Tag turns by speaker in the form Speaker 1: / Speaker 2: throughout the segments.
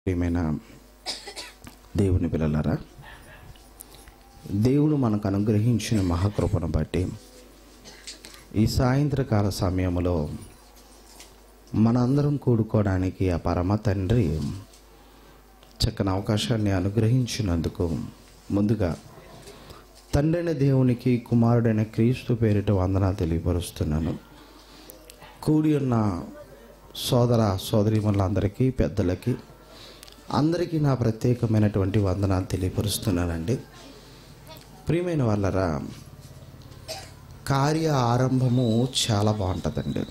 Speaker 1: ప్రియమైన దేవుని పిల్లలారా దేవుడు మనకు అనుగ్రహించిన మహాకృపను బట్టి ఈ సాయంత్రకాల సమయంలో మనందరం కూడుకోవడానికి ఆ పరమ తండ్రి చక్కని అవకాశాన్ని అనుగ్రహించినందుకు ముందుగా తండ్రైన దేవునికి కుమారుడైన క్రీస్తు పేరిట వందనాలు తెలియపరుస్తున్నాను కూడి ఉన్న సోదర సోదరిమణులందరికీ పెద్దలకి అందరికీ నా ప్రత్యేకమైనటువంటి వందనాలు తెలియపరుస్తున్నానండి ప్రియమైన వాళ్ళరా కార్య ఆరంభము చాలా బాగుంటుందండి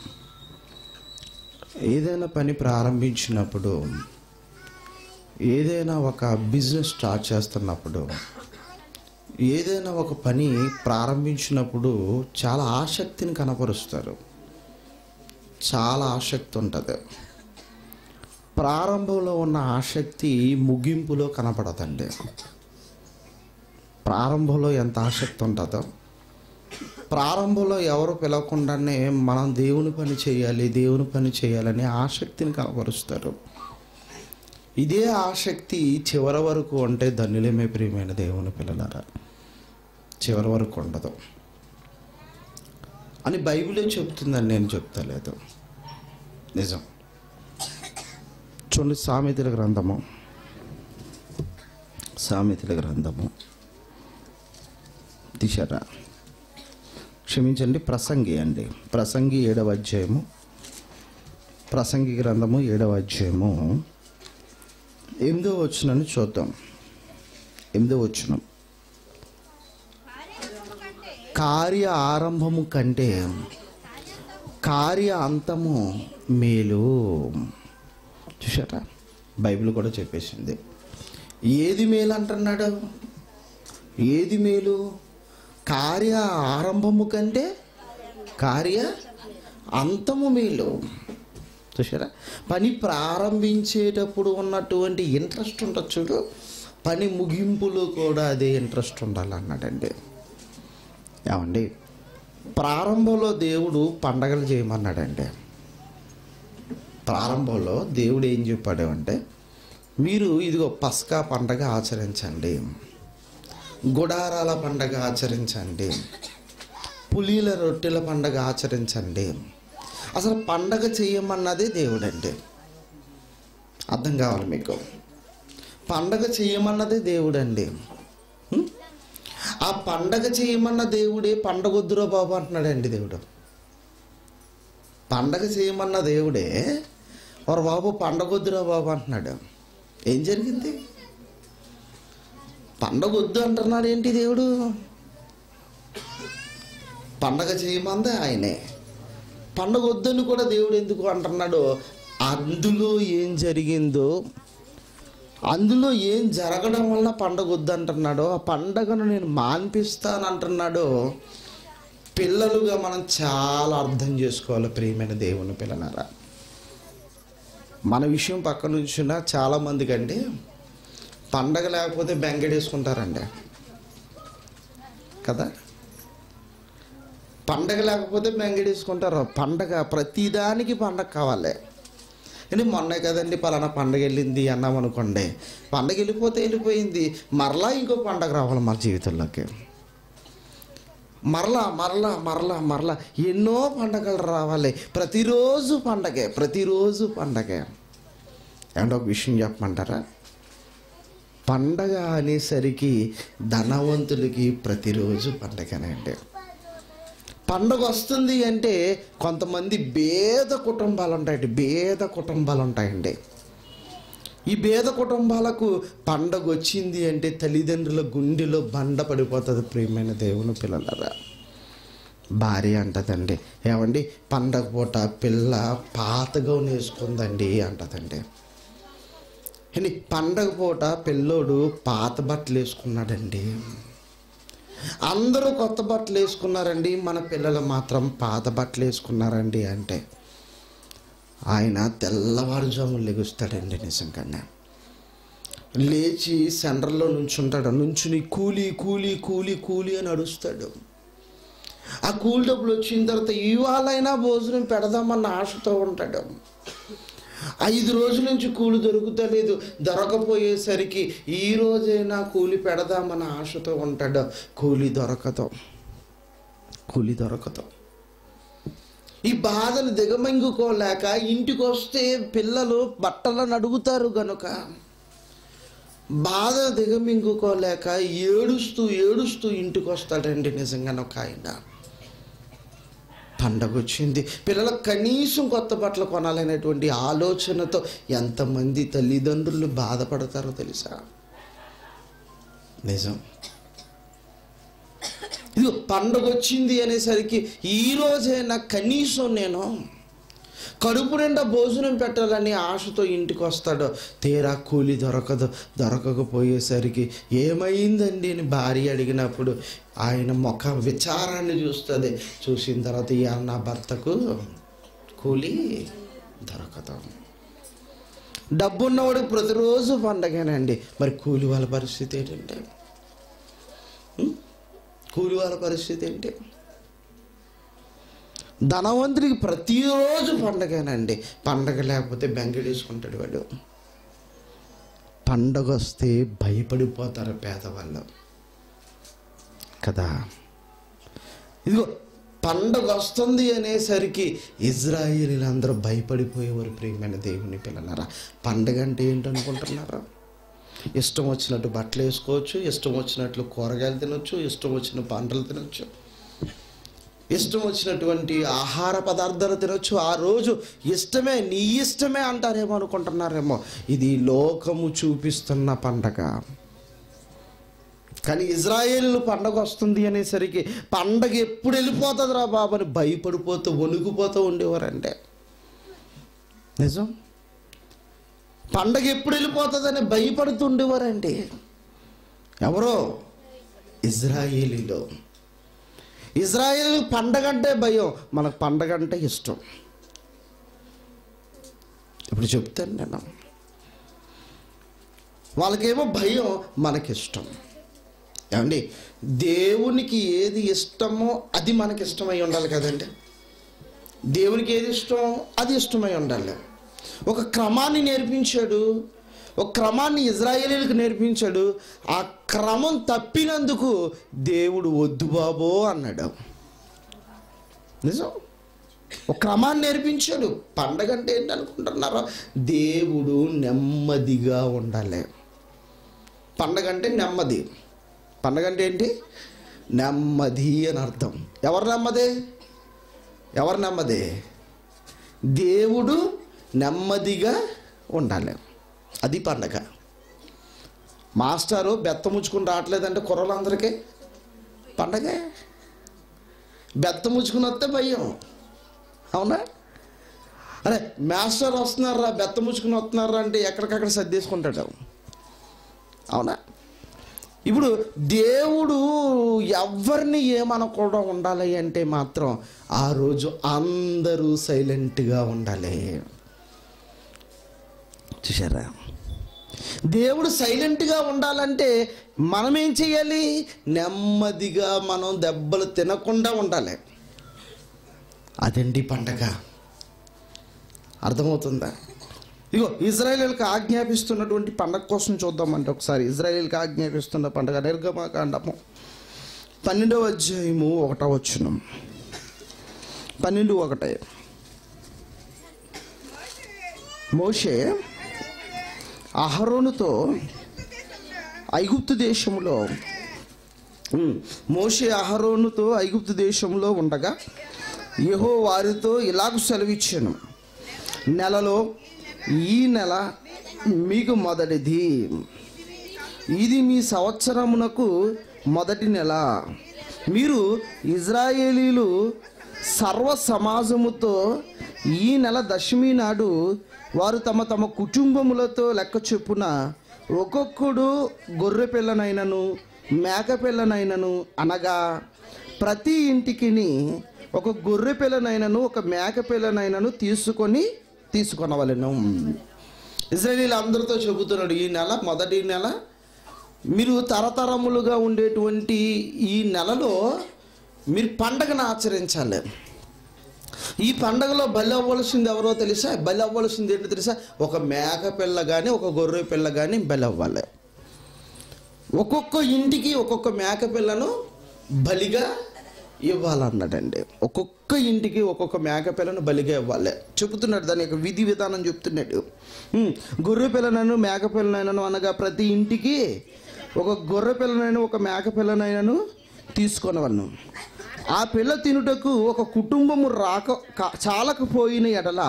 Speaker 1: ఏదైనా పని ప్రారంభించినప్పుడు ఏదైనా ఒక బిజినెస్ స్టార్ట్ చేస్తున్నప్పుడు ఏదైనా ఒక పని ప్రారంభించినప్పుడు చాలా ఆసక్తిని కనపరుస్తారు చాలా ఆసక్తి ఉంటుంది ప్రారంభంలో ఉన్న ఆసక్తి ముగింపులో కనపడదండి ప్రారంభంలో ఎంత ఆసక్తి ఉంటుందో ప్రారంభంలో ఎవరు పిలవకుండానే మనం దేవుని పని చేయాలి దేవుని పని చేయాలని ఆసక్తిని కనపరుస్తారు ఇదే ఆసక్తి చివరి వరకు ఉంటే ధన్యులమే ప్రియమైన దేవుని పిల్లలారా చివరి వరకు ఉండదు అని బైబిలే చెప్తుందని నేను చెప్తలేదు నిజం చూడండి సామెతల గ్రంథము సామెతల గ్రంథము దిశరా క్షమించండి ప్రసంగి అండి ప్రసంగి ఏడవ అధ్యాయము ప్రసంగి గ్రంథము ఏడవ అధ్యాయము ఎనిమిదో వచ్చినని చూద్దాం ఎనిమిదో వచ్చిన కార్య ఆరంభము కంటే కార్య అంతము మేలు చూసారా బైబిల్ కూడా చెప్పేసింది ఏది మేలు అంటున్నాడు ఏది మేలు కార్య ఆరంభము కంటే కార్య అంతము మేలు చూసారా పని ప్రారంభించేటప్పుడు ఉన్నటువంటి ఇంట్రెస్ట్ ఉంటుంది చూడు పని ముగింపులో కూడా అదే ఇంట్రెస్ట్ ఉండాలన్నాడండి ఏమండి ప్రారంభంలో దేవుడు పండగలు చేయమన్నాడండి ప్రారంభంలో దేవుడు ఏం చెప్పాడు అంటే మీరు ఇదిగో పస్కా పండగ ఆచరించండి గుడారాల పండగ ఆచరించండి పులీల రొట్టెల పండగ ఆచరించండి అసలు పండగ చేయమన్నదే దేవుడండి అర్థం కావాలి మీకు పండగ చేయమన్నదే దేవుడండి హ్మ్? ఆ పండగ చేయమన్న దేవుడే పండగ వద్దురో బాబు అంటున్నాడండి దేవుడు పండగ చేయమన్న దేవుడే వారు బాబు పండగ వద్దురా బాబు అంటున్నాడు ఏం జరిగింది పండగ వద్దు అంటున్నాడు ఏంటి దేవుడు పండగ చేయమందే ఆయనే పండగ వద్దని కూడా దేవుడు ఎందుకు అంటున్నాడు అందులో ఏం జరిగిందో అందులో ఏం జరగడం వల్ల పండగ వద్దంటున్నాడో ఆ పండగను నేను మాన్పిస్తాను అంటున్నాడో పిల్లలుగా మనం చాలా అర్థం చేసుకోవాలి ప్రియమైన దేవుని పిల్లలారా మన విషయం పక్క నుంచున్న చాలామందికి అండి పండగ లేకపోతే బెంగడేసుకుంటారండి కదా పండగ లేకపోతే బెంగడేసుకుంటారు పండగ ప్రతిదానికి పండగ కావాలి అంటే మొన్నే కదండి పలానా పండగ వెళ్ళింది అన్నాం అనుకోండి పండగ వెళ్ళిపోతే వెళ్ళిపోయింది మరలా ఇంకో పండగ రావాలి మన జీవితంలోకి మరలా మరలా మరలా మరలా ఎన్నో పండగలు రావాలి ప్రతిరోజు పండగే ప్రతిరోజు పండగే ఏమంటే ఒక విషయం చెప్పమంటారా పండగ అనేసరికి ధనవంతులకి ప్రతిరోజు పండగనండి పండగ వస్తుంది అంటే కొంతమంది పేద కుటుంబాలు ఉంటాయండి పేద కుటుంబాలు ఉంటాయండి ఈ పేద కుటుంబాలకు పండగ వచ్చింది అంటే తల్లిదండ్రుల గుండెలో బండ పడిపోతుంది ప్రియమైన దేవుని పిల్లలరా భార్య అంటదండి ఏమండి పండగ పూట పిల్ల పాతగా వేసుకుందండి అంటదండి అండి పండగ పూట పిల్లోడు పాత బట్టలు వేసుకున్నాడండి అందరూ కొత్త బట్టలు వేసుకున్నారండి మన పిల్లలు మాత్రం పాత బట్టలు వేసుకున్నారండి అంటే ఆయన తెల్లవారుజాము లెగుస్తాడండి నిజంగానే లేచి సెంటర్లో నుంచుంటాడు నుంచుని కూలి కూలి కూలి కూలి అని అడుస్తాడు ఆ కూలి డబ్బులు వచ్చిన తర్వాత ఇవాళైనా భోజనం పెడదామన్న ఆశతో ఉంటాడు ఐదు రోజుల నుంచి కూలి దొరుకుతలేదు దొరకపోయేసరికి ఈ రోజైనా కూలి పెడదామన్న ఆశతో ఉంటాడు కూలి దొరకదు కూలి దొరకదు ఈ బాధలు దిగమింగుకోలేక ఇంటికి వస్తే పిల్లలు బట్టలను అడుగుతారు గనుక బాధ దిగమింగుకోలేక ఏడుస్తూ ఏడుస్తూ ఇంటికి వస్తాడండి నిజంగా ఒక ఆయన పండగ వచ్చింది పిల్లలకు కనీసం కొత్త బట్టలు కొనాలనేటువంటి ఆలోచనతో ఎంతమంది తల్లిదండ్రులు బాధపడతారో తెలుసా నిజం ఇది పండగ వచ్చింది అనేసరికి ఈ రోజైనా కనీసం నేను కడుపు నిండా భోజనం పెట్టాలని ఆశతో ఇంటికి వస్తాడు తీరా కూలి దొరకదు దొరకకపోయేసరికి ఏమైందండి అని భార్య అడిగినప్పుడు ఆయన ముఖ విచారాన్ని చూస్తుంది చూసిన తర్వాత ఇవాళ నా భర్తకు కూలి దొరకదు డబ్బున్నవాడికి ప్రతిరోజు పండగేనండి మరి కూలి వాళ్ళ పరిస్థితి ఏంటంటే ఉం? కూలి వాళ్ళ పరిస్థితి ఏంటి ధనవంతుడికి ప్రతిరోజు పండగేనండి పండగ లేకపోతే బెంగడేసుకుంటాడు వాడు పండగ వస్తే భయపడిపోతారు పేదవాళ్ళు కదా ఇదిగో పండగ వస్తుంది అనేసరికి ఇజ్రాయేలీలందరూ భయపడిపోయేవారు ప్రియమైన దేవుని పిల్లలారా పండగ అంటే ఏంటనుకుంటున్నారా ఇష్టం వచ్చినట్టు బట్టలు వేసుకోవచ్చు ఇష్టం వచ్చినట్లు కూరగాయలు తినొచ్చు ఇష్టం వచ్చిన పంటలు తినొచ్చు ఇష్టం వచ్చినటువంటి ఆహార పదార్థాలు తినొచ్చు ఆ రోజు ఇష్టమే నీ ఇష్టమే అంటారేమో అనుకుంటున్నారేమో ఇది లోకము చూపిస్తున్న పండగ కానీ ఇజ్రాయేల్ పండగ వస్తుంది అనేసరికి పండగ ఎప్పుడు వెళ్ళిపోతుందిరా బాబు అని భయపడిపోతూ వణుకుపోతూ ఉండేవారంటే నిజం పండగ ఎప్పుడు వెళ్ళిపోతుందని భయపడుతూ ఉండేవారండి ఎవరో ఇజ్రాయేలీలో ఇజ్రాయేల్ పండగ అంటే భయం మనకు పండగ అంటే ఇష్టం ఇప్పుడు చెప్తాను నేను వాళ్ళకేమో భయం మనకిష్టం ఏమండి దేవునికి ఏది ఇష్టమో అది మనకి ఇష్టమై ఉండాలి కదండి దేవునికి ఏది ఇష్టం అది ఇష్టమై ఉండాలి ఒక క్రమాన్ని నేర్పించాడు ఒక క్రమాన్ని ఇజ్రాయేలీలకు నేర్పించాడు ఆ క్రమం తప్పినందుకు దేవుడు వద్దు బాబో అన్నాడు నిజం ఒక క్రమాన్ని నేర్పించాడు పండగ అంటే ఏంటి అనుకుంటున్నారా దేవుడు నెమ్మదిగా ఉండాలి పండగ అంటే నెమ్మది పండగ అంటే ఏంటి నెమ్మది అని అర్థం ఎవరు నెమ్మది ఎవరు నెమ్మది దేవుడు నెమ్మదిగా ఉండాలి అది పండగ మాస్టారు బెత్త ముచ్చుకుని రావట్లేదంటే కుర్రలందరికీ పండగే బెత్త ముచ్చుకుని వస్తే భయం అవునా అరే మాస్టర్ వస్తున్నారా బెత్త ముచ్చుకుని వస్తున్నారా అంటే ఎక్కడికక్కడ సర్దేసుకుంటాడు అవునా ఇప్పుడు దేవుడు ఎవరిని ఏమనకుండా ఉండాలి అంటే మాత్రం ఆ రోజు అందరూ సైలెంట్గా ఉండాలి చూసారా దేవుడు సైలెంట్గా ఉండాలంటే మనం ఏం చేయాలి నెమ్మదిగా మనం దెబ్బలు తినకుండా ఉండాలి అదండి పండగ అర్థమవుతుందా ఇగో ఇజ్రాయేల్కి ఆజ్ఞాపిస్తున్నటువంటి పండగ కోసం చూద్దామంటే ఒకసారి ఇజ్రాయేల్కి ఆజ్ఞాపిస్తున్న పండగ నిర్గమాకాండము పన్నెండవ అధ్యాయము ఒకటో వచ్చును పన్నెండు ఒకటే మోషే అహరోనుతో ఐగుప్తు దేశంలో ఉమ్, మోషే అహరోనుతో ఐగుప్తు దేశంలో ఉండగా యెహో వారితో ఇలాగ సెలవిచ్చాను నెలలో ఈ నెల మీకు మొదటిది ఇది మీ సంవత్సరమునకు మొదటి నెల మీరు ఇజ్రాయేలీలు సర్వ సమాజముతో ఈ నెల దశమి నాడు వారు తమ తమ కుటుంబములతో లెక్క చొప్పున ఒక్కొక్కడు గొర్రె పిల్లనైనను మేక పిల్లనైనను అనగా ప్రతి ఇంటికిని ఒక గొర్రె పిల్లనైనను ఒక మేక పిల్లనైనను తీసుకొని తీసుకొనవలెను ఇజ్రాయేలీలు అందరితో చెబుతున్నాడు ఈ నెల మొదటి నెల మీరు తరతరములుగా ఉండేటువంటి ఈ నెలలో మీరు పండగను ఆచరించాలి ఈ పండగలో బలి అవ్వాల్సింది ఎవరో తెలుసా బలి అవ్వాల్సింది ఏంటో తెలుసా ఒక మేక పిల్ల కానీ ఒక గొర్రె పిల్ల కానీ బలి అవ్వాలి ఒక్కొక్క ఇంటికి ఒక్కొక్క మేక పిల్లను బలిగా ఇవ్వాలన్నాడండి ఒక్కొక్క ఇంటికి ఒక్కొక్క మేక పిల్లను బలిగా ఇవ్వాలి చెబుతున్నాడు దాని యొక్క విధి విధానం చెప్తున్నాడు ఉమ్, గొర్రె పిల్లనైనా మేక పిల్లనైనాను అనగా ప్రతి ఇంటికి ఒక గొర్రె పిల్లనైనా ఒక మేక పిల్లనైనాను తీసుకొనవలను ఆ పిల్ల తినుటకు ఒక కుటుంబము రాక కా- చాలకపోయిన ఎడల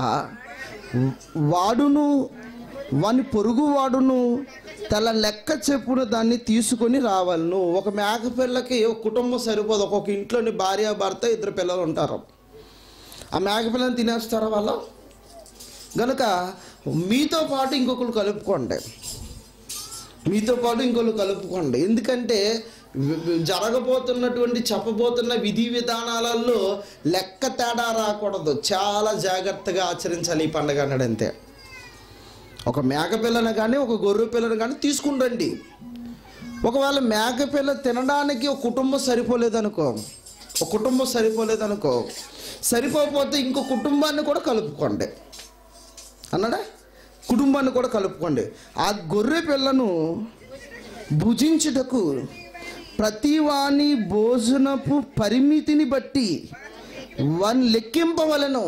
Speaker 1: వాడును వాని పొరుగు వాడును తల లెక్క చెప్పున దాన్ని తీసుకొని రావాలను ఒక మేక పిల్లకి ఒక కుటుంబం సరిపోదు ఒక్కొక్క ఇంట్లోని భార్య భర్త ఇద్దరు పిల్లలు ఉంటారు ఆ మేక పిల్లని తినేస్తారా వాళ్ళు గనుక మీతో పాటు ఇంకొకరు కలుపుకోండి మీతో పాటు ఇంకొకరు కలుపుకోండి ఎందుకంటే వి- వి- జరగబోతున్నటువంటి చెప్పబోతున్న విధి విధానాలలో లెక్క తేడా రాకూడదు చాలా జాగ్రత్తగా ఆచరించాలి ఈ పండుగ అన్నాడు అంతే ఒక మేక పిల్లను కానీ ఒక గొర్రె పిల్లను కానీ తీసుకుండండి ఒకవేళ మేక పిల్ల తినడానికి ఒక కుటుంబం సరిపోలేదనుకో ఒక కుటుంబం సరిపోలేదనుకో సరిపోకపోతే ఇంకో కుటుంబాన్ని కూడా కలుపుకోండి అన్నాడా కుటుంబాన్ని కూడా కలుపుకోండి ఆ గొర్రె పిల్లను భుజించుటకు ప్రతి వాని భోజనపు పరిమితిని బట్టి వాని లెక్కింపవలను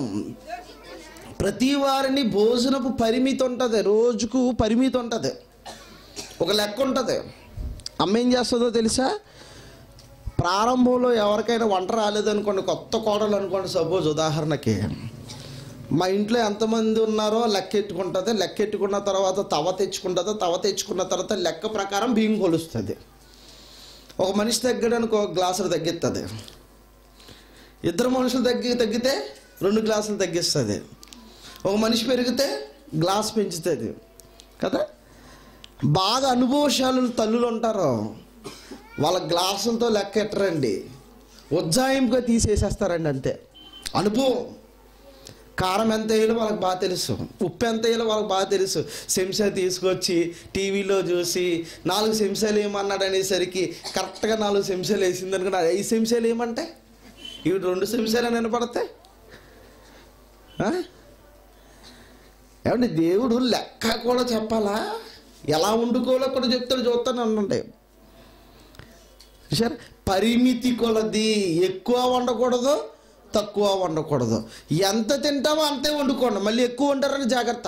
Speaker 1: ప్రతి వారిని భోజనపు పరిమితి ఉంటుంది రోజుకు పరిమితి ఉంటుంది ఒక లెక్క ఉంటుంది అమ్మ ఏం చేస్తుందో తెలుసా ప్రారంభంలో ఎవరికైనా వంట రాలేదనుకోండి కొత్త కోడలు అనుకోండి సపోజ్ ఉదాహరణకి మా ఇంట్లో ఎంతమంది ఉన్నారో లెక్క ఎట్టుకుంటుంది లెక్క ఎట్టుకున్న తర్వాత తవ తెచ్చుకుంటుంది తవ తెచ్చుకున్న తర్వాత లెక్క ప్రకారం బియ్యం కొలుస్తుంది ఒక మనిషి తగ్గడానికి ఒక గ్లాసులు తగ్గిస్తుంది ఇద్దరు మనుషులు తగ్గి తగ్గితే రెండు గ్లాసులు తగ్గిస్తుంది ఒక మనిషి పెరిగితే గ్లాస్ పెంచుతుంది కదా బాగా అనుభవశాలు తల్లులు ఉంటారు వాళ్ళ గ్లాసులతో లెక్క ఎట్టరండి ఉజ్జాయింపుగా తీసేసేస్తారండి అంతే అనుభవం కారం ఎంత వేయాలో వాళ్ళకి బాగా తెలుసు ఉప్పు ఎంత వేయాలో వాళ్ళకి బాగా తెలుసు చెంచా తీసుకొచ్చి టీవీలో చూసి నాలుగు చెంచాలు ఏమన్నాడు అనేసరికి కరెక్ట్గా నాలుగు చెంచాలు వేసింది అనుకున్నా ఐదు చెంచాలు ఏమంటే ఇవి రెండు చెంచాలు వినపడతాయి ఆ? ఏమంటే దేవుడు లెక్క కూడా చెప్పాలా ఎలా వండుకోవాలో కూడా చెప్తాడు చూస్తాను అనండి సరే పరిమితి కొలది ఎక్కువ వండకూడదు తక్కువ వండకూడదు ఎంత తింటావో అంతే వండుకోండి మళ్ళీ ఎక్కువ వండారని జాగ్రత్త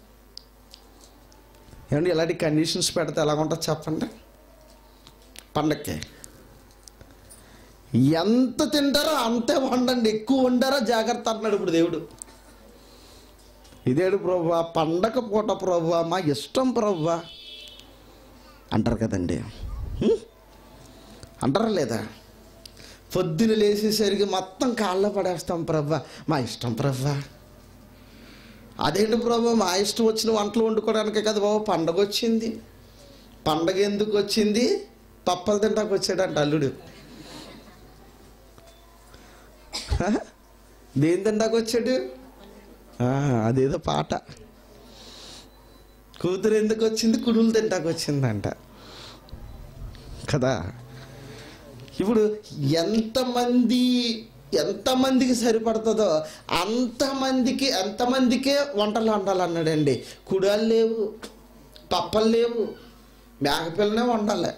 Speaker 1: ఏమండి ఇలాంటి కండిషన్స్ పెడితే ఎలా ఉంటుంది చెప్పండి పండక్కి ఎంత తింటారో అంతే వండండి ఎక్కువ వండారో జాగ్రత్త అంటున్నాడు ఇప్పుడు దేవుడు ఇదేడు ప్రభు పండగ పూట ప్రభు మా ఇష్టం ప్రభు అంటారు కదండి హ్మ్? అంటారా లేదా పొద్దున లేచేసరికి మొత్తం కాళ్ళ పడేస్తాం ప్రభా మా ఇష్టం ప్రభా అదేంటి ప్రభా మా ఇష్టం వచ్చిన వంటలు వండుకోవడానికే కదా బాబు పండగ వచ్చింది పండగ ఎందుకు వచ్చింది పప్పలు తింటాకు వచ్చాడంట అల్లుడు హ? దేని తింటాకు వచ్చాడు ఆ, అదేదో పాట కూతురు ఎందుకు వచ్చింది కుడులు తింటాకు వచ్చిందంట కదా ఇప్పుడు ఎంతమంది ఎంతమందికి సరిపడుతుందో అంతమందికి ఎంతమందికే వంటలు వండాలన్నాడండి కుడాలు లేవు పప్పలు లేవు మేకపిల్లనే వండాలి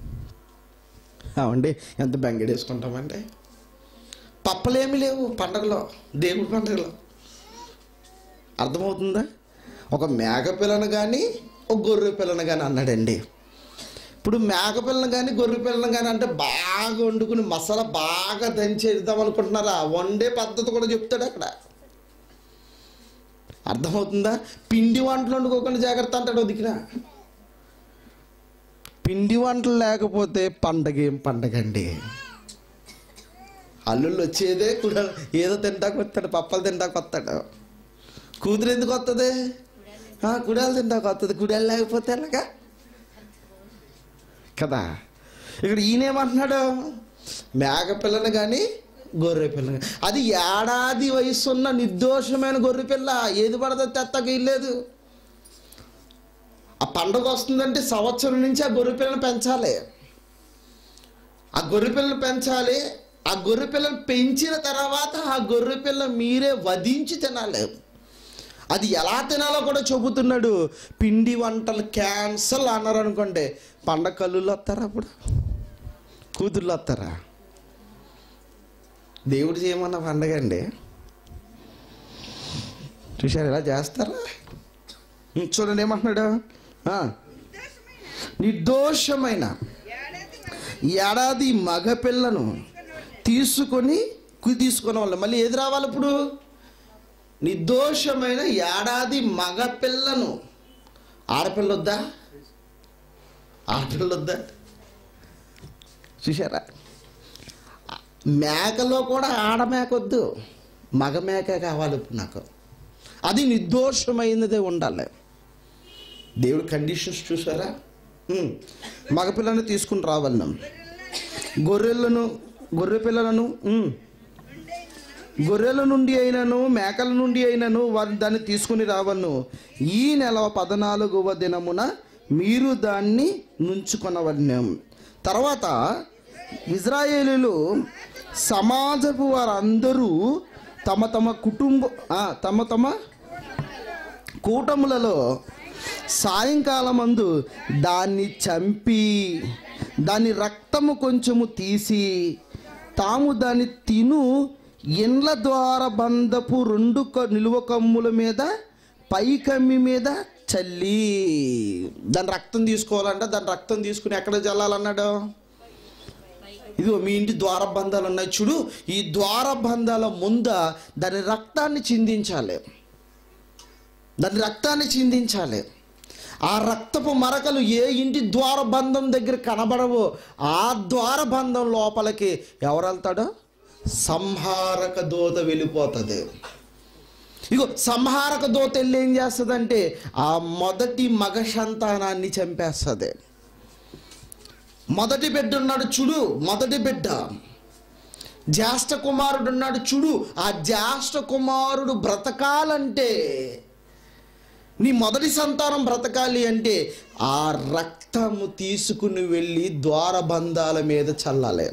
Speaker 1: అవండి ఎంత బెంగడేసుకుంటామండి పప్పలేమి లేవు పండగలో దేవుడి పండగలో అర్థమవుతుందా ఒక మేక పిల్లను కానీ ఒక గొర్రె పిల్లను కానీ అన్నాడండి ఇప్పుడు మేక పిల్లని కానీ గొర్రె పిల్లని కానీ అంటే బాగా వండుకుని మసాలా బాగా దంచేద్దాం అనుకుంటున్నారా వండే పద్ధతి కూడా చెప్తాడు అక్కడ అర్థమవుతుందా పిండి వంటలు వండుకోకుండా జాగ్రత్త అంటాడు ఒదికిన పిండి వంటలు లేకపోతే పండగ ఏం పండగ అండి అల్లుళ్ళు వచ్చేదే కూడా ఏదో తింటాకు వస్తాడు పప్పలు తింటాకు వస్తాడు కూతురు ఎందుకు వస్తుంది ఆ, కుడాలు తింటాకు వస్తుంది కుడాలు లేకపోతే ఎలాగా కదా ఇక్కడ ఈయనేమంటున్నాడు మేక పిల్లని కానీ గొర్రె పిల్లని అది ఏడాది వయసు ఉన్న నిర్దోషమైన గొర్రె పిల్ల ఏది పడితే తెత్తకి ఇల్లేదు ఆ పండుగ వస్తుందంటే సంవత్సరం నుంచి ఆ గొర్రె పిల్లని పెంచాలి ఆ గొర్రె పిల్లని పెంచాలి ఆ గొర్రె పిల్లని పెంచిన తర్వాత ఆ గొర్రె పిల్ల మీరే వధించి తినాలి అది ఎలా తినాలో కూడా చెబుతున్నాడు పిండి వంటలు క్యాన్సల్ అన్నారు అనుకోండి పండగ కల్లులు వస్తారా అప్పుడు కూతుర్లు వస్తారా దేవుడు చేయమన్న పండగ అండి చూశారు ఎలా చేస్తారా ఉం, చూడండి ఏమంటున్నాడు ఆ, నిర్దోషమైన ఏడాది మగపిల్లను తీసుకొని కు- తీసుకునే వాళ్ళు మళ్ళీ ఏది రావాలి ఇప్పుడు నిర్దోషమైన ఏడాది మగపిల్లను ఆడపిల్ల వద్దా ఆడపిల్ల వద్దా చూసారా మేకలో కూడా ఆడ మేక వద్దు మగ మేక కావాలి ఇప్పుడు నాకు అది నిర్దోషమైనదే ఉండాలి దేవుడు కండిషన్స్ చూసారా ఉమ్. మగపిల్లని తీసుకుని రావాలి గొర్రెలను గొర్రె పిల్లలను ఉమ్. గొర్రెల నుండి అయినను మేకల నుండి అయినను వారి దాన్ని తీసుకుని రావను ఈ నెల పద్నాలుగవ దినమున మీరు దాన్ని నుంచుకొనవలను తర్వాత ఇజ్రాయేలీలు సమాజపు వారందరూ తమ తమ కుటుంబ ఆ, తమ తమ కూటములలో సాయంకాలం అందు దాన్ని చంపి దాని రక్తము కొంచెము తీసి తాము దాన్ని తిను ఇండ్ల ద్వార బంధపు రెండు క- నిలువ కమ్ముల మీద పై కమ్మి మీద చల్లి దాని రక్తం తీసుకోవాలంటే దాని రక్తం తీసుకుని ఎక్కడ చల్లాలన్నాడు ఇదిగో మీ ఇంటి ద్వారబంధాలు ఉన్నాయి చూడు ఈ ద్వారబంధాల ముంద దాని రక్తాన్ని చిందించాలి దాని రక్తాన్ని చిందించాలి ఆ రక్తపు మరకలు ఏ ఇంటి ద్వారబంధం దగ్గర కనబడవో ఆ ద్వారబంధం లోపలికి ఎవరు వెళ్తాడో సంహారక దూత వెళ్ళిపోతుంది ఇగో సంహారక దూత వెళ్ళి ఏం చేస్తుందంటే ఆ మొదటి మగ సంతానాన్ని చంపేస్తుంది మొదటి బిడ్డ ఉన్నాడు చూడు మొదటి బిడ్డ జ్యేష్ఠ కుమారుడు ఉన్నాడు చూడు ఆ జ్యేష్ఠ కుమారుడు బ్రతకాలంటే నీ మొదటి సంతానం బ్రతకాలి అంటే ఆ రక్తము తీసుకుని వెళ్ళి ద్వారబంధాల మీద చల్లాలి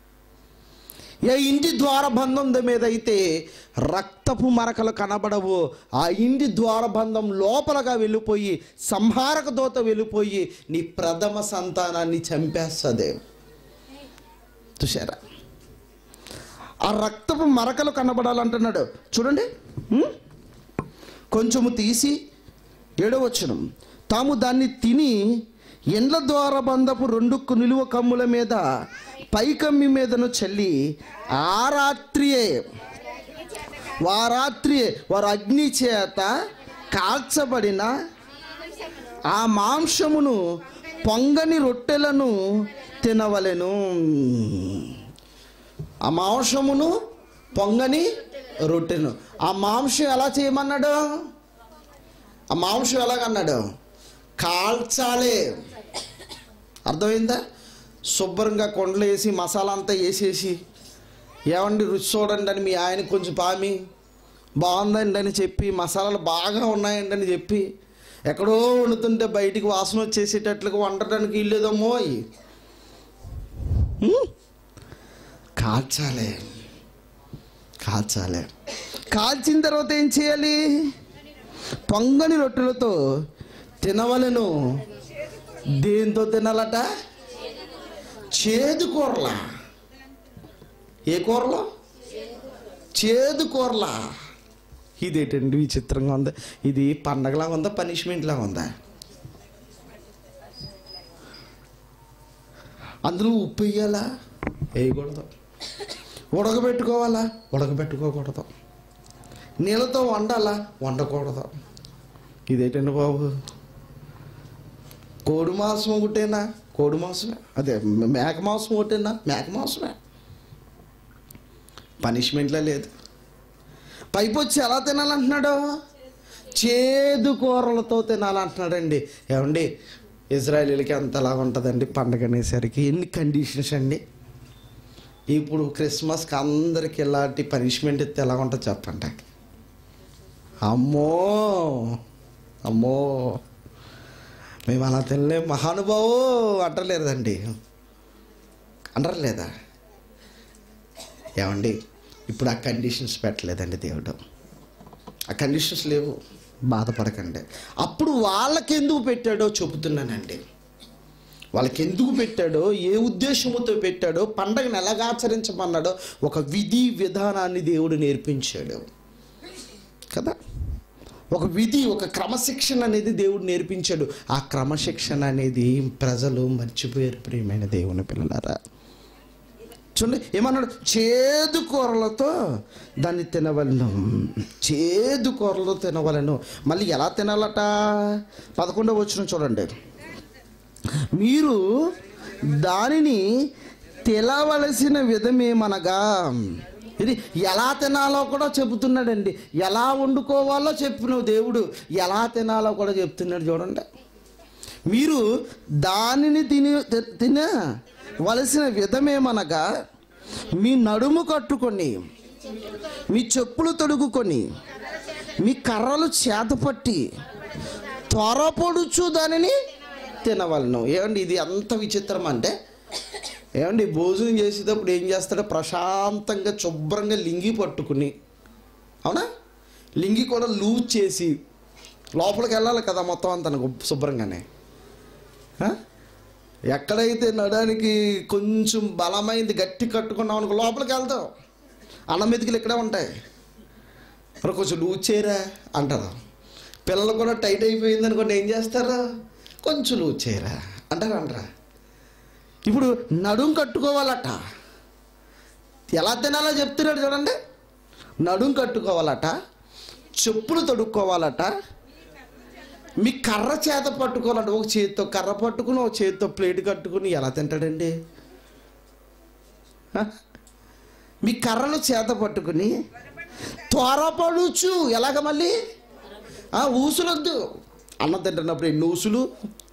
Speaker 1: ఏ ఇంటి ద్వారబంధం మీద అయితే రక్తపు మరకలు కనబడవు ఆ ఇంటి ద్వారబంధం లోపలగా వెళ్ళిపోయి సంహారక దోత వెళ్ళిపోయి నీ ప్రథమ సంతానాన్ని చంపేస్తుంది చూసారా ఆ రక్తపు మరకలు కనబడాలంటున్నాడు చూడండి ఉం? కొంచెము తీసి ఏడవచ్చును తాము దాన్ని తిని ఎండ్ల ద్వార బంధపు రెండు కు- నిలువ కమ్ముల మీద పై కమ్మి మీదను చల్లి ఆ రాత్రియే వారాత్రియే వారు అగ్ని చేత కాల్చబడిన ఆ మాంసమును పొంగని రొట్టెలను తినవలెను ఆ మాంసమును పొంగని రొట్టెను ఆ మాంసం ఎలా చేయమన్నాడు ఆ మాంసం ఎలాగన్నాడు కాల్చాలి అర్థమైందా శుభ్రంగా కొండలు వేసి మసాలా అంతా వేసేసి ఏమండి రుచి చూడండి అని మీ ఆయన కొంచెం పామి బాగుందండి అని చెప్పి మసాలాలు బాగా ఉన్నాయండి అని చెప్పి ఎక్కడో వండుతుంటే బయటికి వాసన వచ్చేసేటట్లుగా వండటానికి ఇల్లేదమ్మో కాల్చాలి కాల్చాలి కాల్చిన తర్వాత ఏం చేయాలి పొంగని రొట్టెలతో తినవలను దేంతో తినాలట చేదు కూరలా ఏ కూరలో చేదు కూరలా ఇదేంటండి విచిత్రంగా ఉంది ఇది పండగలా ఉందా పనిష్మెంట్లా ఉందా అందులో ఉప్పు వేయాలా వేయకూడదు ఉడకబెట్టుకోవాలా ఉడకబెట్టుకోకూడదు నీళ్ళతో వండాలా వండకూడదు ఇదేంటండి బాబు కోడి మాంసం ఒకటేనా కోడి మాంసమే అదే మేక మాంసం ఒకటేనా మేక మాంసమే పనిష్మెంట్లే లేదు పైపు వచ్చి ఎలా తినాలంటున్నాడు చేదు కూరలతో తినాలంటున్నాడండి ఏమండి ఇజ్రాయేలీలకి అంతలా ఉంటుందండి పండగ అనేసరికి ఎన్ని కండిషన్స్ అండి ఇప్పుడు క్రిస్మస్కి అందరికి ఇలాంటి పనిష్మెంట్ ఇస్తే ఎలా ఉంటుంది చెప్పండి అమ్మో అమ్మో మేము అలా తినలే మహానుభావు అంటలేదండి అంటారు లేదా ఏమండి ఇప్పుడు ఆ కండిషన్స్ పెట్టలేదండి దేవుడు ఆ కండిషన్స్ లేవు బాధపడకండి అప్పుడు వాళ్ళకి ఎందుకు పెట్టాడో చెబుతున్నానండి వాళ్ళకి ఎందుకు పెట్టాడో ఏ ఉద్దేశంతో పెట్టాడో పండగను ఎలాగ ఆచరించమన్నాడో ఒక విధి విధానాన్ని దేవుడు నేర్పించాడు కదా ఒక విధి ఒక క్రమశిక్షణ అనేది దేవుడు నేర్పించాడు ఆ క్రమశిక్షణ అనేది ప్రజలు మర్చిపోయారు ప్రియమైన దేవుని పిల్లలారా చూడండి ఏమన్నాడు చేదు కూరలతో దాన్ని తినవలను చేదు కూరలతో తినవలను మళ్ళీ ఎలా తినాలట పదకొండవ వచ్చిన చూడండి మీరు దానిని తినవలసిన విధమేమనగా ఇది ఎలా తినాలో కూడా చెబుతున్నాడండి ఎలా వండుకోవాలో చెప్పిన దేవుడు ఎలా తినాలో కూడా చెప్తున్నాడు చూడండి మీరు దానిని తిని తినవలసిన విధమేమనగా మీ నడుము కట్టుకొని మీ చెప్పులు తొడుగుకొని మీ కర్రలు చేతపట్టి త్వరపడుచు దానిని తినవలను ఏమండి ఇది ఎంత విచిత్రం అంటే ఏమండి భోజనం చేసేటప్పుడు ఏం చేస్తాడో ప్రశాంతంగా శుభ్రంగా లింగి పట్టుకుని అవునా లింగి కూడా లూజ్ చేసి లోపలికి వెళ్ళాలి కదా మొత్తం అంతా శుభ్రంగానే ఆ? ఎక్కడైతే నడానికి కొంచెం బలమైంది గట్టి కట్టుకున్నాం అనుకో లోపలికి వెళ్తాం అన్నం మెతుకులు ఇక్కడే ఉంటాయి మరి కొంచెం లూజ్ చేయరా అంటారు పిల్లలు కూడా టైట్ అయిపోయింది అనుకోండి ఏం చేస్తారా కొంచెం లూజ్ చేయరా అంటారా అంటారా ఇప్పుడు నడుం కట్టుకోవాలట ఎలా తినాలో చెప్తున్నాడు చూడండి నడుం కట్టుకోవాలట చెప్పులు తొడుక్కోవాలట మీ కర్ర చేత పట్టుకోవాలంట ఒక చేతితో కర్ర పట్టుకుని ఒక చేతితో ప్లేట్ కట్టుకుని ఎలా తింటాడండి హ? మీ కర్రలు చేత పట్టుకుని త్వరపడుచు ఎలాగ మళ్ళీ ఆ, ఊసులొద్దు అన్నం తింటున్నప్పుడు ఎన్ని ఊసులు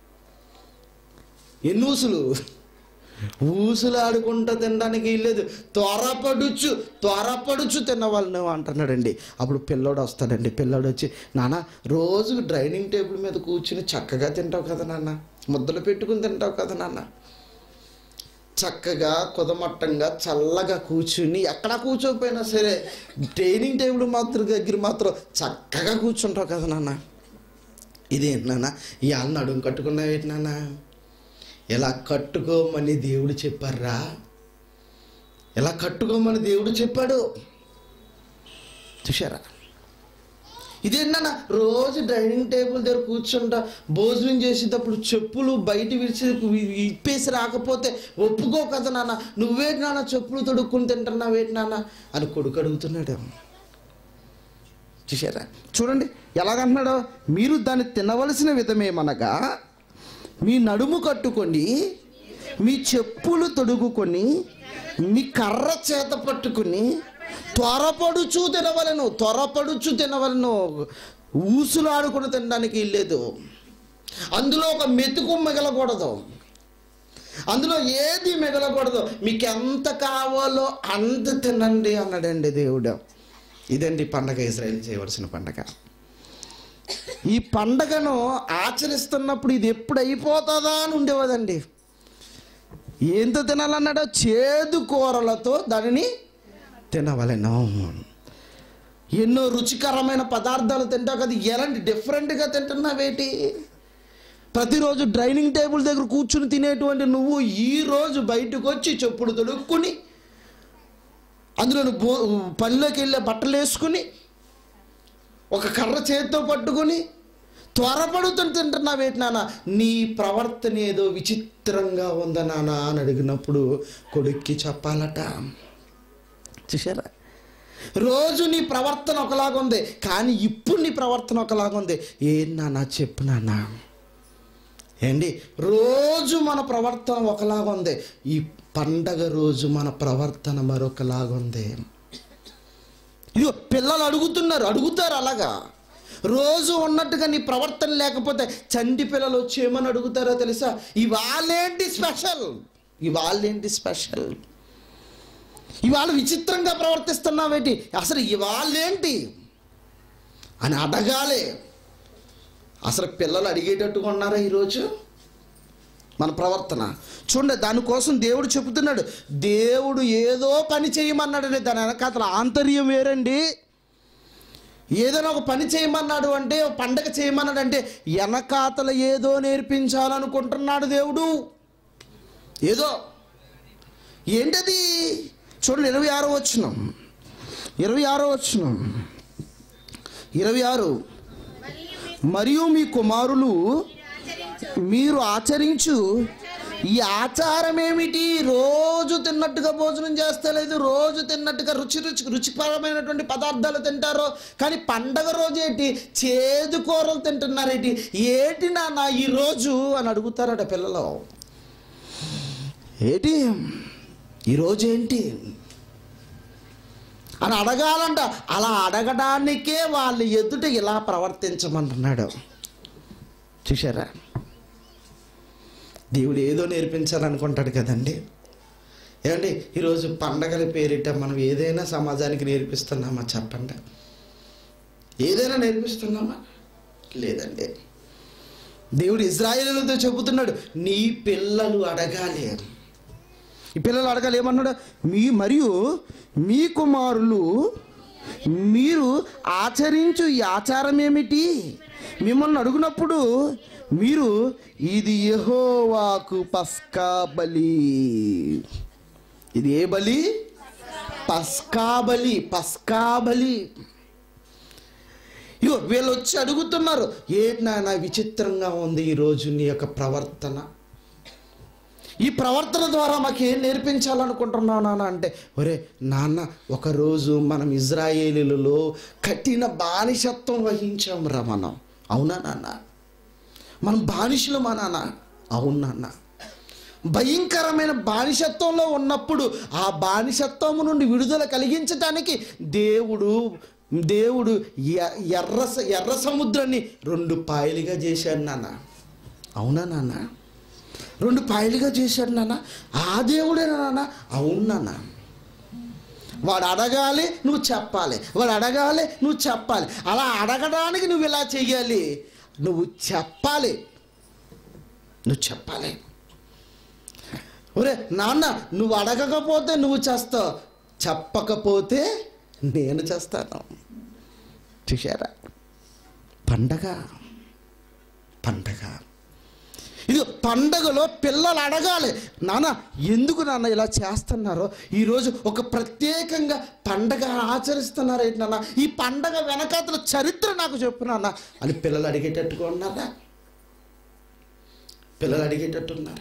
Speaker 1: ఎన్ని ఊసులు ఊసులు ఆడుకుంటూ తినడానికి లేదు త్వరపడుచు త్వరపడుచు తినవాళ్ళు అంటున్నాడండి అప్పుడు పిల్లోడు వస్తాడండి పిల్లోడు వచ్చి నాన్న రోజు డైనింగ్ టేబుల్ మీద కూర్చుని చక్కగా తింటావు కదా నాన్న ముద్దలు పెట్టుకుని తింటావు కదా నాన్న చక్కగా కుదమట్టంగా చల్లగా కూర్చుని ఎక్కడ కూర్చోకపోయినా సరే డైనింగ్ టేబుల్ మాత్రం దగ్గర మాత్రం చక్కగా కూర్చుంటావు కదా నాన్న ఇదేంటి నాన్న ఇవాళ నడుము కట్టుకున్నావేంటి నాన్న ఎలా కట్టుకోమని దేవుడు చెప్పారా ఎలా కట్టుకోమని దేవుడు చెప్పాడు చూశారా ఇదేంటన్నా రోజు డైనింగ్ టేబుల్ దగ్గర కూర్చుంటా భోజనం చేసేటప్పుడు చెప్పులు బయట విడిచి ఇప్పేసి రాకపోతే ఒప్పుకో కదా నాన్న నువ్వేటి నాన్న చెప్పులు తొడుక్కుని తింటున్నావేటి నాన్న అని కొడుకు అడుగుతున్నాడు చూసారా చూడండి ఎలాగంటున్నాడో మీరు దాన్ని తినవలసిన విధమేమనగా మీ నడుము కట్టుకొని మీ చెప్పులు తొడుగుకొని మీ కర్ర చేత పట్టుకుని త్వరపడుచు తినవలను త్వరపడుచు తినవలను ఊసులు ఆడుకుని తినడానికి లేదు అందులో ఒక మెతుకు మిగలకూడదు అందులో ఏది మిగలకూడదు మీకు ఎంత కావాలో అంత తినండి అన్నాడండి దేవుడు ఇదండి పండగ ఇజ్రాయల్ చేయవలసిన పండగ ఈ పండగను ఆచరిస్తున్నప్పుడు ఇది ఎప్పుడు అయిపోతుందా అని ఉండేవాదండి ఏంతో తినాలన్నాడో చేదు కూరలతో దానిని తినవలెను ఎన్నో రుచికరమైన పదార్థాలు తింటావు కదా ఎలాంటి డిఫరెంట్గా తింటున్నావేటి ప్రతిరోజు డైనింగ్ టేబుల్ దగ్గర కూర్చుని తినేటువంటి నువ్వు ఈ రోజు బయటకు వచ్చి చెప్పులు తొడుక్కుని అందులో నువ్వు బో పనిలోకి వెళ్ళే బట్టలు వేసుకుని ఒక కర్ర చేతితో పట్టుకుని త్వరపడుతుని తింటున్నావేటి నాన్న నీ ప్రవర్తన ఏదో విచిత్రంగా ఉందా నాన్న అని అడిగినప్పుడు కొడుక్కి చెప్పాలట చూసారా రోజు నీ ప్రవర్తన ఒకలాగా ఉంది కానీ ఇప్పుడు నీ ప్రవర్తన ఒకలాగా ఉంది ఏం నాన్న చెప్పు నాన్న ఏండి రోజు మన ప్రవర్తన ఒకలాగా ఉంది ఈ పండగ రోజు మన ప్రవర్తన మరొకలాగా ఉంది ఇదిగో పిల్లలు అడుగుతున్నారు అడుగుతారు అలాగా రోజు ఉన్నట్టుగా నీ ప్రవర్తన లేకపోతే చంటి పిల్లలు వచ్చి ఏమని అడుగుతారో తెలుసా ఇవాళేంటి స్పెషల్ ఇవాళేంటి స్పెషల్ ఇవాళ విచిత్రంగా ప్రవర్తిస్తున్నావేంటి అసలు ఇవాళేంటి అని అడగాలి అసలు పిల్లలు అడిగేటట్టుగా ఉన్నారా ఈరోజు మన ప్రవర్తన చూడండి దానికోసం దేవుడు చెబుతున్నాడు దేవుడు ఏదో పని చేయమన్నాడని దాని వెనకాతల ఆంతర్యం వేరండి ఏదైనా ఒక పని చేయమన్నాడు అంటే ఒక పండగ చేయమన్నాడు అంటే వెనకాతల ఏదో నేర్పించాలనుకుంటున్నాడు దేవుడు ఏదో ఏంటది చూడండి ఇరవై ఆరో వచ్చినాం ఇరవై ఆరో వచ్చినాం ఇరవై ఆరు మరియు మీ కుమారులు మీరు ఆచరించు ఈ ఆచారం ఏమిటి రోజు తిన్నట్టుగా భోజనం చేస్తలేదు రోజు తిన్నట్టుగా రుచి రుచి రుచికరమైనటువంటి పదార్థాలు తింటారు కానీ పండగ రోజు ఏంటి చేదు కూరలు తింటున్నారేంటి ఏంటి నాన్న ఈ రోజు అని అడుగుతారట పిల్లలు ఏంటి ఈరోజు ఏంటి అని అడగాలంట అలా అడగడానికే వాళ్ళ ఎదుట ఇలా ప్రవర్తించమంటున్నాడు చూశారా దేవుడు ఏదో నేర్పించాలనుకుంటాడు కదండి ఏమండి ఈరోజు పండగల పేరిట మనం ఏదైనా సమాజానికి నేర్పిస్తున్నామా చెప్పండి ఏదైనా నేర్పిస్తున్నామా లేదండి దేవుడు ఇజ్రాయేలుతో చెబుతున్నాడు నీ పిల్లలు అడగాలి ఈ పిల్లలు అడగాలి ఏమన్నాడు మీ మరియు మీ కుమారులు మీరు ఆచరించు ఈ ఆచారం ఏమిటి మిమ్మల్ని అడుగునప్పుడు మీరు ఇది యెహోవాకు పస్కా బలి ఇది ఏ బలి పస్కా బలి పస్కా బలి ఇగో వీళ్ళు వచ్చి అడుగుతున్నారు ఏంటి నాయన విచిత్రంగా ఉంది ఈరోజు నీ యొక్క ప్రవర్తన ఈ ప్రవర్తన ద్వారా మాకు ఏం నేర్పించాలనుకుంటున్నావు నాన్న అంటే ఒరే నాన్న ఒకరోజు మనం ఇజ్రాయేలీలలో కఠిన బానిసత్వం వహించాం రా మనం అవునా నాన్న మనం బానిసలు మా నాన్న అవును నాన్న భయంకరమైన బానిసత్వంలో ఉన్నప్పుడు ఆ బానిసత్వము నుండి విడుదల కలిగించటానికి దేవుడు దేవుడు ఎ- ఎర్ర స- ఎర్ర సముద్రాన్ని రెండు పాయలుగా చేశాడు నాన్న అవునా నాన్న రెండు పాయలుగా చేశాడు నాన్న ఆ దేవుడేనా నాన్న అవును నాన్న వాడు అడగాలి నువ్వు చెప్పాలి వాడు అడగాలి నువ్వు చెప్పాలి అలా అడగడానికి నువ్వు ఇలా చెయ్యాలి నువ్వు చెప్పాలి నువ్వు చెప్పాలి ఒరే నాన్న నువ్వు అడగకపోతే నువ్వు చేస్తావు చెప్పకపోతే నేను చేస్తాను చూశారా పండగ పండగ ఇది పండగలో పిల్లలు అడగాలి నాన్న ఎందుకు నాన్న ఇలా చేస్తున్నారో ఈరోజు ఒక ప్రత్యేకంగా పండగ ఆచరిస్తున్నారు ఏంటి నాన్న ఈ పండగ వెనకాతల చరిత్ర నాకు చెప్పు నాన్న అని పిల్లలు అడిగేటట్టుగా ఉన్నారా పిల్లలు అడిగేటట్టు ఉన్నారా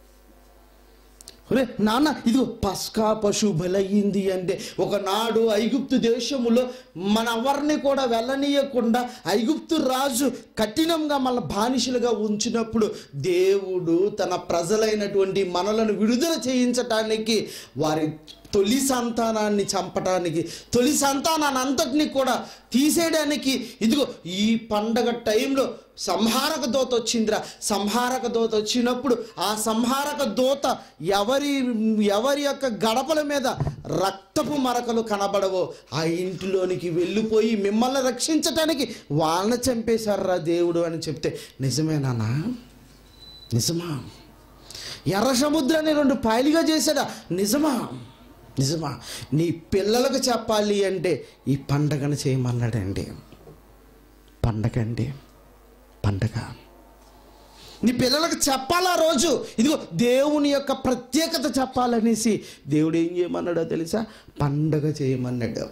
Speaker 1: ఒరే నాన్న ఇది పస్కా పశు బలయ్యింది అంటే ఒకనాడు ఐగుప్తు దేశములో మనెవరిని కూడా వెళ్ళనీయకుండా ఐగుప్తు రాజు కఠినంగా మన బానిసలుగా ఉంచినప్పుడు దేవుడు తన ప్రజలైనటువంటి మనలను విడుదల చేయించటానికి వారి తొలి సంతానాన్ని చంపటానికి తొలి సంతానాన్ని అంతటిని కూడా తీసేయడానికి ఇదిగో ఈ పండగ టైంలో సంహారక దోత వచ్చిందిరా సంహారక దోత వచ్చినప్పుడు ఆ సంహారక దోత ఎవరి ఎవరి యొక్క గడపల మీద రక్తపు మరకలు కనబడవో ఆ ఇంటిలోనికి వెళ్ళిపోయి మిమ్మల్ని రక్షించటానికి వాళ్ళని చంపేశారా దేవుడు అని చెప్తే నిజమేనానా నిజమా ఎర్ర సముద్రాన్ని రెండు పాయలుగా చేశాడా నిజమా నిజమా నీ పిల్లలకు చెప్పాలి అంటే ఈ పండగను చేయమన్నాడండి పండగ అండి పండగ నీ పిల్లలకు చెప్పాలా రోజు ఇదిగో దేవుని యొక్క ప్రత్యేకత చెప్పాలనేసి దేవుడు ఏం చేయమన్నాడో తెలుసా పండగ చేయమన్నాడు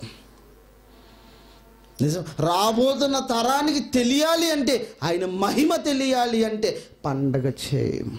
Speaker 1: నిజం రాబోతున్న తరానికి తెలియాలి అంటే ఆయన మహిమ తెలియాలి అంటే పండగ చేయం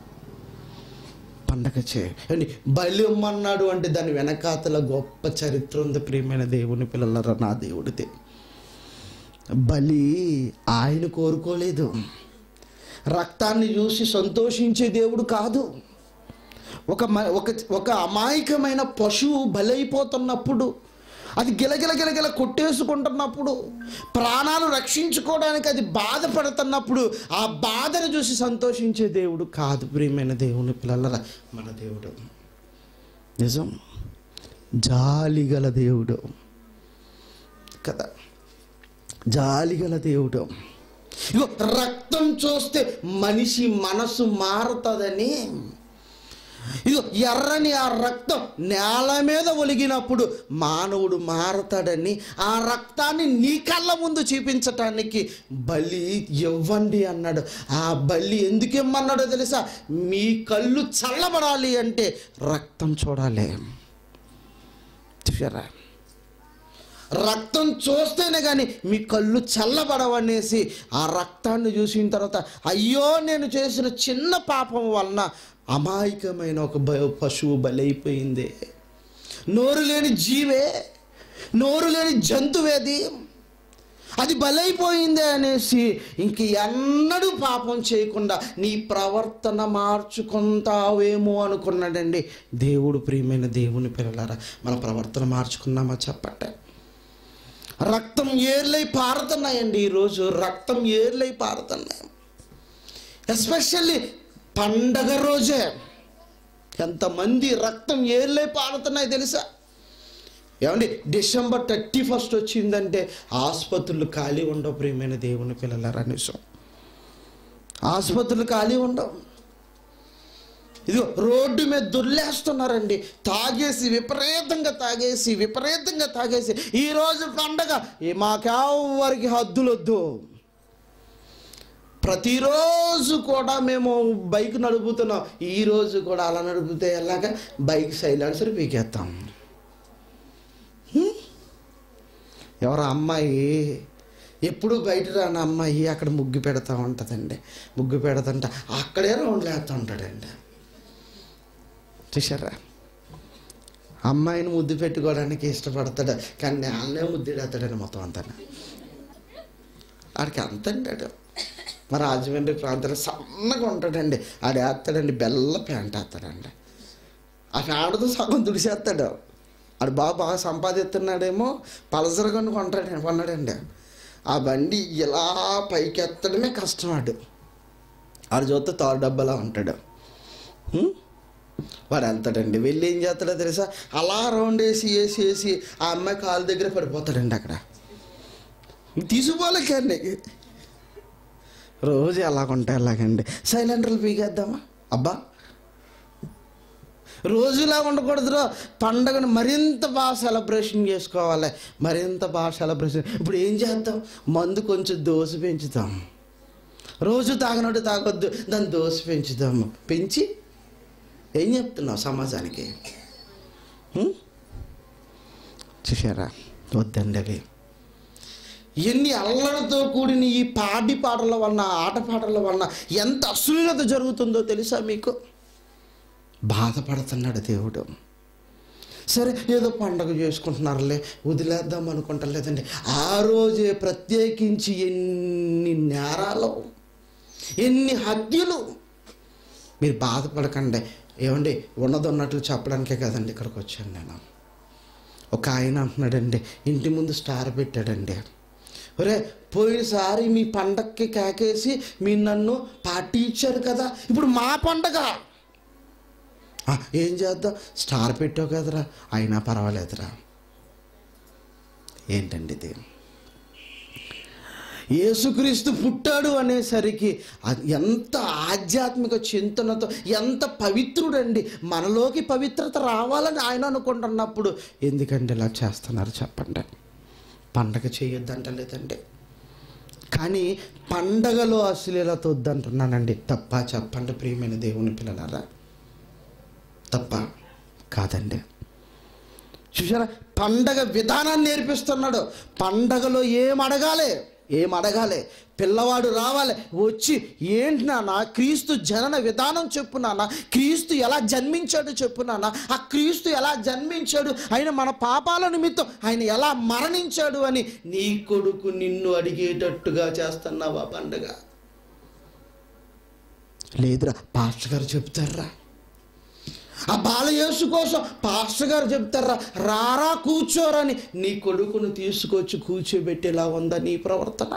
Speaker 1: పండగ చేయ అండి బలి ఇమ్మన్నాడు అంటే దాని వెనకాతల గొప్ప చరిత్ర ఉంది ప్రియమైన దేవుని పిల్లలరా నా దేవుడితే బలి ఆయన కోరుకోలేదు రక్తాన్ని చూసి సంతోషించే దేవుడు కాదు ఒక మ- ఒక ఒక అమాయకమైన పశువు బలైపోతున్నప్పుడు అది గిలగిల గిలగిల కొట్టేసుకుంటున్నప్పుడు ప్రాణాలు రక్షించుకోవడానికి అది బాధపడుతున్నప్పుడు ఆ బాధను చూసి సంతోషించే దేవుడు కాదు ప్రియమైన దేవుని పిల్లలరా మన దేవుడు నిజం జాలిగల దేవుడు కదా జాలిగల దేవుడు ఇగో రక్తం చూస్తే మనిషి మనసు మారుతుందని ఇదిగో ఎర్రని ఆ రక్తం నేల మీద ఒలిగినప్పుడు మానవుడు మారతాడని ఆ రక్తాన్ని నీ కళ్ళ ముందు చూపించటానికి బలి ఇవ్వండి అన్నాడు ఆ బలి ఎందుకు ఇమ్మన్నాడో తెలుసా మీ కళ్ళు చల్లబడాలి అంటే రక్తం చూడాలి చూసారా రక్తం చూస్తేనే కానీ మీ కళ్ళు చల్లబడవనేసి ఆ రక్తాన్ని చూసిన తర్వాత అయ్యో నేను చేసిన చిన్న పాపం వలన అమాయకమైన ఒక బ- పశువు బలైపోయింది నోరు లేని జీవే నోరు లేని జంతువేది అది బలైపోయిందే అనేసి ఇంక ఎన్నడూ పాపం చేయకుండా నీ ప్రవర్తన మార్చుకుంటావేమో అనుకున్నాడండి దేవుడు ప్రియమైన దేవుని పిల్లలారా మన ప్రవర్తన మార్చుకున్నామా చెప్పండి రక్తం ఏర్లై పారుతున్నాయండి ఈరోజు రక్తం ఏర్లై పారుతున్నాయి ఎస్పెషల్లీ పండగ రోజే ఎంతమంది రక్తం ఏర్లై పారుతున్నాయి తెలుసా ఏమండి డిసెంబర్ థర్టీ ఫస్ట్ వచ్చిందంటే ఆసుపత్రులు ఖాళీ ఉండవు ప్రియమైన దేవుని పిల్లలారా నిజం ఆసుపత్రులు ఖాళీ ఉండవు ఇదిగో రోడ్డు మీద దుర్లేస్తున్నారండి తాగేసి విపరీతంగా తాగేసి విపరీతంగా తాగేసి ఈరోజు పండగ ఈ మాకెవ్వరికి హద్దులొద్దు ప్రతిరోజు కూడా మేము బైక్ నడుపుతున్నాం ఈరోజు కూడా అలా నడిపితే ఎలాగా బైక్ సైలెన్సర్ పీకేస్తాం హ్మ్? ఎవరు అమ్మాయి ఎప్పుడు బయట రాని అమ్మాయి అక్కడ ముగ్గు పెడతా ఉంటుందండి ముగ్గు పెడతంట అక్కడే రౌండ్లు వేస్తూ ఉంటాడండి చూసారా అమ్మాయిని ముద్దు పెట్టుకోవడానికి ఇష్టపడతాడు కానీ నేలనే ముద్దు పెడతాడని మొత్తం అంతా ఆడికి అంత అంటాడు మా రాజమండ్రి ప్రాంతంలో సన్నగా ఉంటాడండి ఆడు వేస్తాడండి బెల్ల ప్యాంట్ వేస్తాడండి ఆ ప్యాంటుతో సగం దుడిసేస్తాడు ఆడు బాగా బాగా సంపాదిస్తున్నాడేమో పలసర కొని కొంటాడు కొన్నాడండి ఆ బండి ఇలా పైకి ఎత్తడమే కష్టం ఆడు ఆడు చూస్తే తారు డబ్బాలా ఉంటాడు హ్మ్? వాడు వెళ్తాడండి వెళ్ళి ఏం చేస్తాడో తెలుసా అలా రౌండ్ వేసి వేసి వేసి ఆ అమ్మాయి కాలు దగ్గర పడిపోతాడండి అక్కడ తీసుకోలేకండి రోజు ఎలాగుంటే ఎలాగండి సైలెంటర్లు పీకేద్దామా అబ్బా రోజులా ఉండకూడదురో పండగను మరింత బాగా సెలబ్రేషన్ చేసుకోవాలి మరింత బాగా సెలబ్రేషన్ ఇప్పుడు ఏం చేద్దాం మందు కొంచెం దోశ పెంచుతాం రోజు తాగనట్టు తాగొద్దు దాన్ని దోశ పెంచుదాము పెంచి ఏం చెప్తున్నావు సమాజానికి హ్మ్? చూసారా వద్దండి అవి ఎన్ని అల్లరితో కూడిన ఈ పాడి పాటల వలన ఆటపాటల వలన ఎంత అశ్లీలత జరుగుతుందో తెలుసా మీకు బాధపడుతున్నాడు దేవుడు సరే ఏదో పండగ చేసుకుంటున్నారులే వదిలేద్దాం అనుకుంటలేదండి ఆ రోజే ప్రత్యేకించి ఎన్ని నేరాలు ఎన్ని హత్యలు మీరు బాధపడకండి ఏమండి ఉన్నది ఉన్నట్లు చెప్పడానికే కదండి ఇక్కడికి వచ్చాను నేను ఒక ఆయన అంటున్నాడండి ఇంటి ముందు స్టార్ పెట్టాడండి ఒరే పోయినసారి మీ పండక్కి కాకేసి మీరు నన్ను పార్టీ ఇచ్చారు కదా ఇప్పుడు మా పండగ "ఆ, ఏం చేద్దాం స్టార్ పెట్టావు కదరా అయినా పర్వాలేదురా ఏంటండి ఇది యేసుక్రీస్తు పుట్టాడు అనేసరికి అది ఎంత ఆధ్యాత్మిక చింతనతో ఎంత పవిత్రుడండి మనలోకి పవిత్రత రావాలని ఆయన అనుకుంటున్నప్పుడు ఎందుకండి ఇలా చేస్తున్నారు చెప్పండి పండగ చేయొద్దంటలేదండి కానీ పండగలో అశ్లీలత వద్దంటున్నానండి తప్ప చెప్పండి ప్రియమైన దేవుని పిల్లలారా తప్ప కాదండి చూసారా పండగ విధానాన్ని నేర్పిస్తున్నాడు పండగలో ఏం అడగాలి ఏం అడగాలి పిల్లవాడు రావాలి వచ్చి ఏంటి నాన్న క్రీస్తు జనన విధానం చెప్పు నాన్న క్రీస్తు ఎలా జన్మించాడు చెప్పు నాన్న ఆ క్రీస్తు ఎలా జన్మించాడు ఆయన మన పాపాల నిమిత్తం ఆయన ఎలా మరణించాడు అని నీ కొడుకు నిన్ను అడిగేటట్టుగా చేస్తున్నావా పండగ లేదురా పాస్టర్ గారు చెప్తారా ఆ బాలయేసు కోసం పాస్టర్ గారు చెప్తారా రారా కూర్చోరని నీ కొడుకును తీసుకొచ్చి కూర్చోబెట్టేలా ఉందా నీ ప్రవర్తన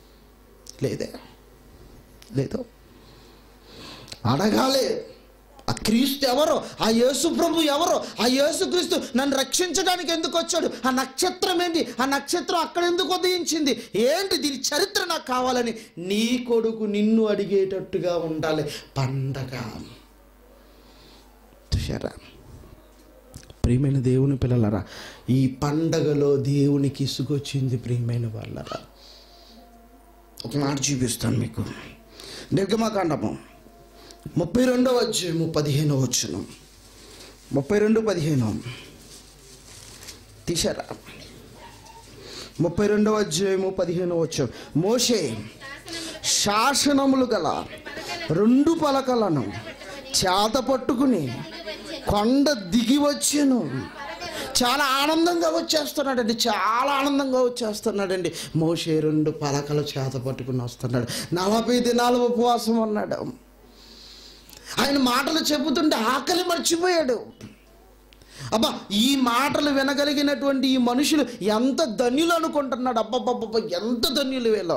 Speaker 1: లేదే లేదు అడగాలి ఆ క్రీస్తు ఎవరో ఆ యేసు ప్రభు ఎవరో ఆ యేసు క్రీస్తు నన్ను రక్షించడానికి ఎందుకు వచ్చాడు ఆ నక్షత్రం ఏంటి ఆ నక్షత్రం అక్కడ ఎందుకు ఉదయించింది ఏంటి దీని చరిత్ర నాకు కావాలని నీ కొడుకు నిన్ను అడిగేటట్టుగా ఉండాలి పండగ చూశారా ప్రియమైన దేవుని పిల్లలరా ఈ పండగలో దేవునికి ఇసుకొచ్చింది ప్రియమైన వాళ్ళరా ఒక మాట చూపిస్తాను మీకు నిర్గమకాండము ముప్పై రెండవ అధ్యాయము పదిహేను వచ్చును ముప్పై రెండు పదిహేను తీశారా ముప్పై రెండవ అధ్యాయము పదిహేను వచ్చు మోషే శాసనములు గల రెండు పలకలను చేత పట్టుకుని కొండ దిగి వచ్చాను చాలా ఆనందంగా వచ్చేస్తున్నాడండి చాలా ఆనందంగా వచ్చేస్తున్నాడండి మోషే రెండు పలకలు చేత పట్టుకుని వస్తున్నాడు నలభై దినాలు ఉపవాసం ఉన్నాడు ఆయన మాటలు చెబుతుంటే ఆకలి మర్చిపోయాడు అబ్బా ఈ మాటలు వినగలిగినటువంటి ఈ మనుషులు ఎంత ధన్యులు అనుకుంటున్నాడు అబ్బబ్బబ్బబ్బ ఎంత ధన్యులు వీళ్ళు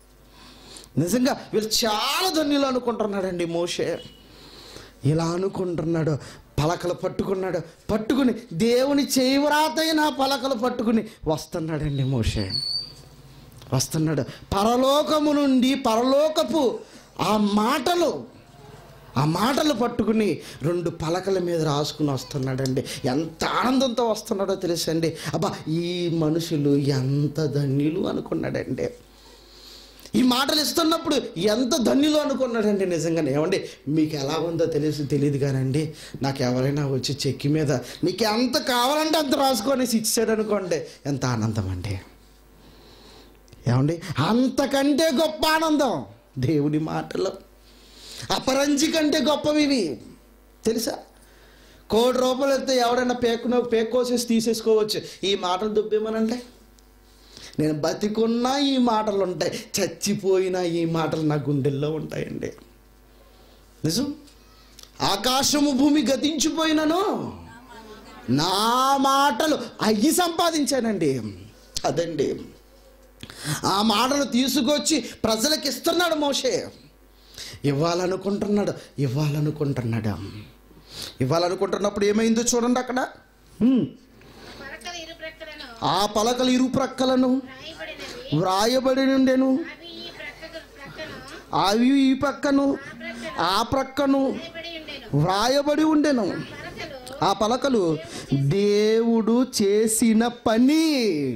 Speaker 1: నిజంగా వీళ్ళు చాలా ధన్యులు అనుకుంటున్నాడండి మోషే ఇలా అనుకుంటున్నాడు పలకలు పట్టుకున్నాడు పట్టుకుని దేవుని చేయవరాతైన పలకలు పట్టుకుని వస్తున్నాడండి మోషే వస్తున్నాడు పరలోకము నుండి పరలోకపు ఆ మాటలు ఆ మాటలు పట్టుకుని రెండు పలకల మీద రాసుకుని వస్తున్నాడండి ఎంత ఆనందంతో వస్తున్నాడో తెలుసండి అబ్బా ఈ మనుషులు ఎంత ధన్యులు అనుకున్నాడండి ఈ మాటలు ఇస్తున్నప్పుడు ఎంత ధన్యులు అనుకున్నాడండి నిజంగానే ఏమండి మీకు ఎలా ఉందో తెలిసి తెలియదు కానండి నాకు ఎవరైనా వచ్చి చెక్కి మీద నీకు ఎంత కావాలంటే అంత రాసుకొనేసి ఇచ్చాడు అనుకోండి ఎంత ఆనందం అండి ఏమండి అంతకంటే గొప్ప ఆనందం దేవుని మాటలు అపరంజి కంటే గొప్పవి ఇవి తెలుసా కోటి రూపాయలు అయితే ఎవడైనా పేకునో పేకోసేసి తీసేసుకోవచ్చు ఈ మాటలు దుబ్బేమనంటే నేను బతికున్నా ఈ మాటలు ఉంటాయి చచ్చిపోయినా ఈ మాటలు నా గుండెల్లో ఉంటాయండి నిజం ఆకాశము భూమి గతించిపోయినను నా మాటలు అయ్యి సంపాదించానండి అదండి ఆ మాటలు తీసుకొచ్చి ప్రజలకు ఇస్తున్నాడు మోషే ఇవ్వాలనుకుంటున్నాడు ఇవ్వాలనుకుంటున్నాడు ఇవ్వాలనుకుంటున్నప్పుడు ఏమైందో చూడండి అక్కడ హ్మ్.
Speaker 2: పలకల ఇరు ప్రక్కలను
Speaker 1: ఆ పలకలు ఇరు ప్రక్కలను
Speaker 2: రాయబడినవి
Speaker 1: వ్రాయబడి ఉండెను
Speaker 2: అవి ఈ ప్రక్కకు ప్రక్కను
Speaker 1: అవి ఈ పక్కను ఆ ప్రక్కను
Speaker 2: రాయబడి ఉండెను
Speaker 1: వ్రాయబడి ఉండెను
Speaker 2: పలకలు
Speaker 1: ఆ పలకలు దేవుడు చేసిన పని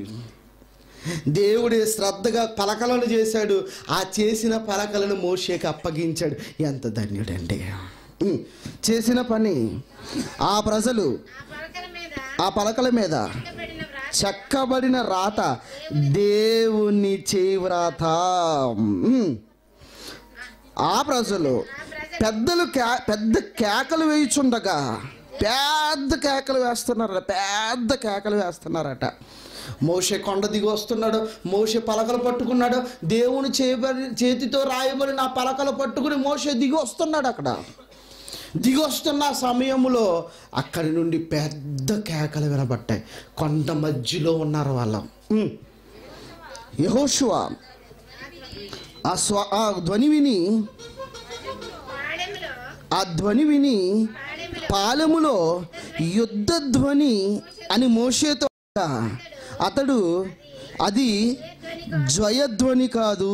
Speaker 1: దేవుడే శ్రద్ధగా పలకలను చేశాడు ఆ చేసిన పలకలను మోషేకి అప్పగించాడు ఎంత ధన్యుడండి ఉమ్, చేసిన పని ఆ ప్రజలు
Speaker 2: ఆ పలకల మీద
Speaker 1: ఆ పలకల మీద
Speaker 2: చెక్కబడిన వ్రాత
Speaker 1: చెక్కబడిన రాత దేవుని చేవ్రాత ఉమ్. ఆ ప్రజలు పెద్దలు కే పెద్ద కేకలు వేయుచుండగా పెద్ద కేకలు వేస్తున్నారట పెద్ద కేకలు వేస్తున్నారట మోషే కొండ దిగి వస్తున్నాడు మోషే పలకలు పట్టుకున్నాడు దేవుని చేయబడి చేతితో రాయబడిన ఆ పలకలు పట్టుకుని మోషే దిగి వస్తున్నాడు అక్కడ దిగి వస్తున్న సమయంలో అక్కడి నుండి పెద్ద కేకలు వినబట్టాయి కొండ మధ్యలో ఉన్నారు వాళ్ళం ఉమ్. యెహోషువ ఆ స్వ ఆ ధ్వని విని
Speaker 2: పాడెములో
Speaker 1: ఆ ధ్వని విని
Speaker 2: పాడెములో
Speaker 1: పాలెములో యుద్ధ ధ్వని అని మోషేతో అతడు అది జయధ్వని కాదు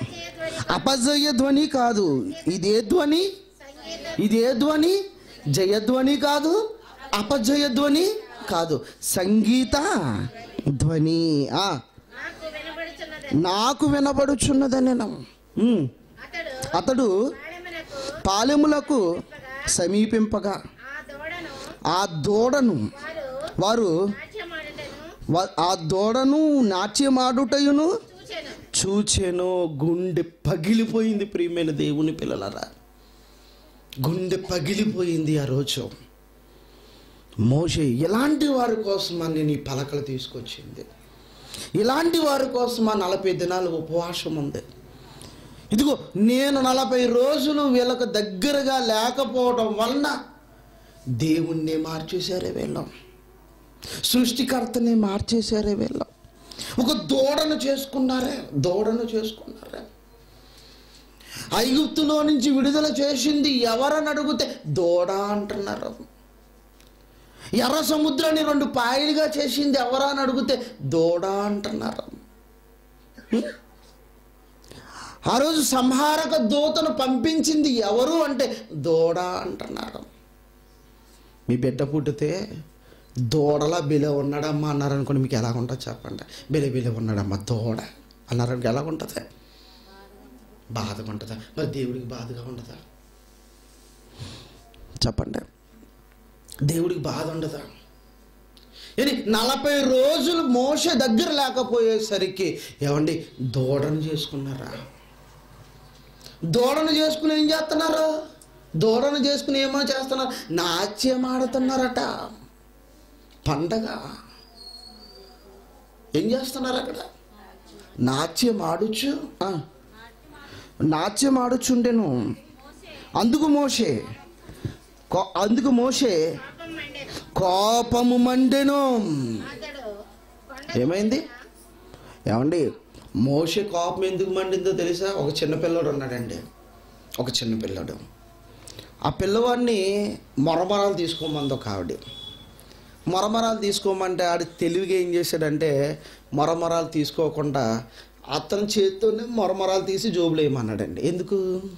Speaker 1: అపజయ ధ్వని కాదు ఇదే ధ్వని ఇదే ధ్వని జయధ్వని కాదు అపజయ ధ్వని కాదు సంగీత ధ్వని ఆ
Speaker 2: నాకు వినబడుచున్నది
Speaker 1: నాకు వినబడుచున్నదని ఉమ్.
Speaker 2: అతడు
Speaker 1: అతడు
Speaker 2: పాడెమునకు
Speaker 1: పాలెములకు సమీపింపగా
Speaker 2: ఆ దూడను
Speaker 1: ఆ దూడను
Speaker 2: వారు
Speaker 1: వారు
Speaker 2: నాట్యమాడటను
Speaker 1: వా- ఆ దూడను నాట్యమాడుటయును
Speaker 2: చూచెను
Speaker 1: చూచెను గుండె పగిలిపోయింది ప్రియమైన దేవుని పిల్లలరా గుండె పగిలిపోయింది ఆ రోజు మోషే ఇలాంటి వారి కోసం నేను ఈ పలకలు తీసుకొచ్చింది ఇలాంటి వారి కోసం ఆ నలభై దినాలు ఉపవాసం ఉంది ఇదిగో నేను నలభై రోజులు వీళ్ళకు దగ్గరగా లేకపోవడం వలన దేవుణ్ణి మార్చేశారే వీళ్ళం సృష్టికర్తని మార్చేశారే వీళ్ళం ఒక దూడను చేసుకున్నారే దూడను చేసుకున్నారే ఐగుప్తులో నుంచి విడుదల చేసింది ఎవరని అడిగితే దూడ అంటున్నారు ఎర్ర సముద్రాన్ని రెండు పాయలుగా చేసింది ఎవరా అని అడిగితే దూడ అంటున్నారు ఆ రోజు సంహారక దూతను పంపించింది ఎవరు అంటే దూడ అంటున్నారు మీ బిడ్డ పుట్టితే దూడలా బిల ఉన్నాడమ్మా అన్నారనుకోండి మీకు ఎలా ఉంటుంది చెప్పండి బిల బిల ఉన్నాడమ్మా దూడ అన్నారనుకో ఎలా ఉంటుంది బాధగా ఉంటుందా మరి దేవుడికి బాధగా ఉండదా చెప్పండి దేవుడికి బాధ ఉండదా ఇది నలభై రోజులు మోస దగ్గర లేకపోయేసరికి ఏమండి దూడను చేసుకున్నారా దూడను చేసుకుని ఏం చేస్తున్నారు దూడను చేసుకుని ఏమో చేస్తున్నారు నాట్యం ఆడుతున్నారట పండగ ఏం చేస్తున్నారు అక్కడ నాట్యం ఆడుచు ఆ. నాట్యం ఆడుచుండెను అందుకు మోషే కో- అందుకు మోషే
Speaker 2: పాపం మండెను
Speaker 1: కోపము మండెను
Speaker 2: అతడు కొండ
Speaker 1: ఏమైంది ఏమండి మోషే కోపం ఎందుకు మండిందో తెలుసా ఒక చిన్న పిల్లోడు ఉన్నాడండి ఒక చిన్న పిల్లోడు ఆ పిల్లవాడిని మొరమరాలు తీసుకోమంది ఒక ఆవిడ మొరమరాలు తీసుకోమంటే ఆడు తెలివిగా ఏం చేశాడంటే మొరమరాలు తీసుకోకుండా అతని చేతితోనే మొరమరాలు తీసి జోబులు వేయమన్నాడండి ఎందుకు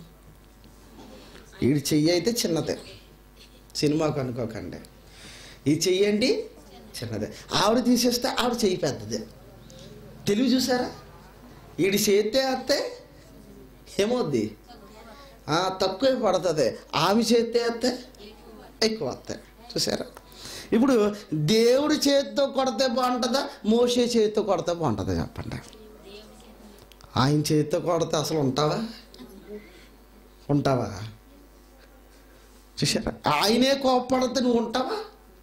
Speaker 1: వీడి చెయ్యి అయితే చిన్నదే సినిమాకు అనుకోకండి ఈ చెయ్యి ఏంటి చిన్నదే ఆవిడ తీసేస్తే ఆవిడ చెయ్యి పెద్దదే తెలివి చూసారా వీడి చేస్తే అత్తే ఏమవుద్ది ఆ, తక్కువే పడుతుంది ఆమె చేస్తే అత్తే ఎక్కువ వస్తాయి చూసారా ఇప్పుడు దేవుడి చేతితో కొడితే బాగుంటుందా మోసే చేతితో కొడితే బాగుంటుందా చెప్పండి ఆయన చేతితో కొడితే అసలు ఉంటావా ఉంటావా చూసారా ఆయనే కోప్పడితే నువ్వు ఉంటావా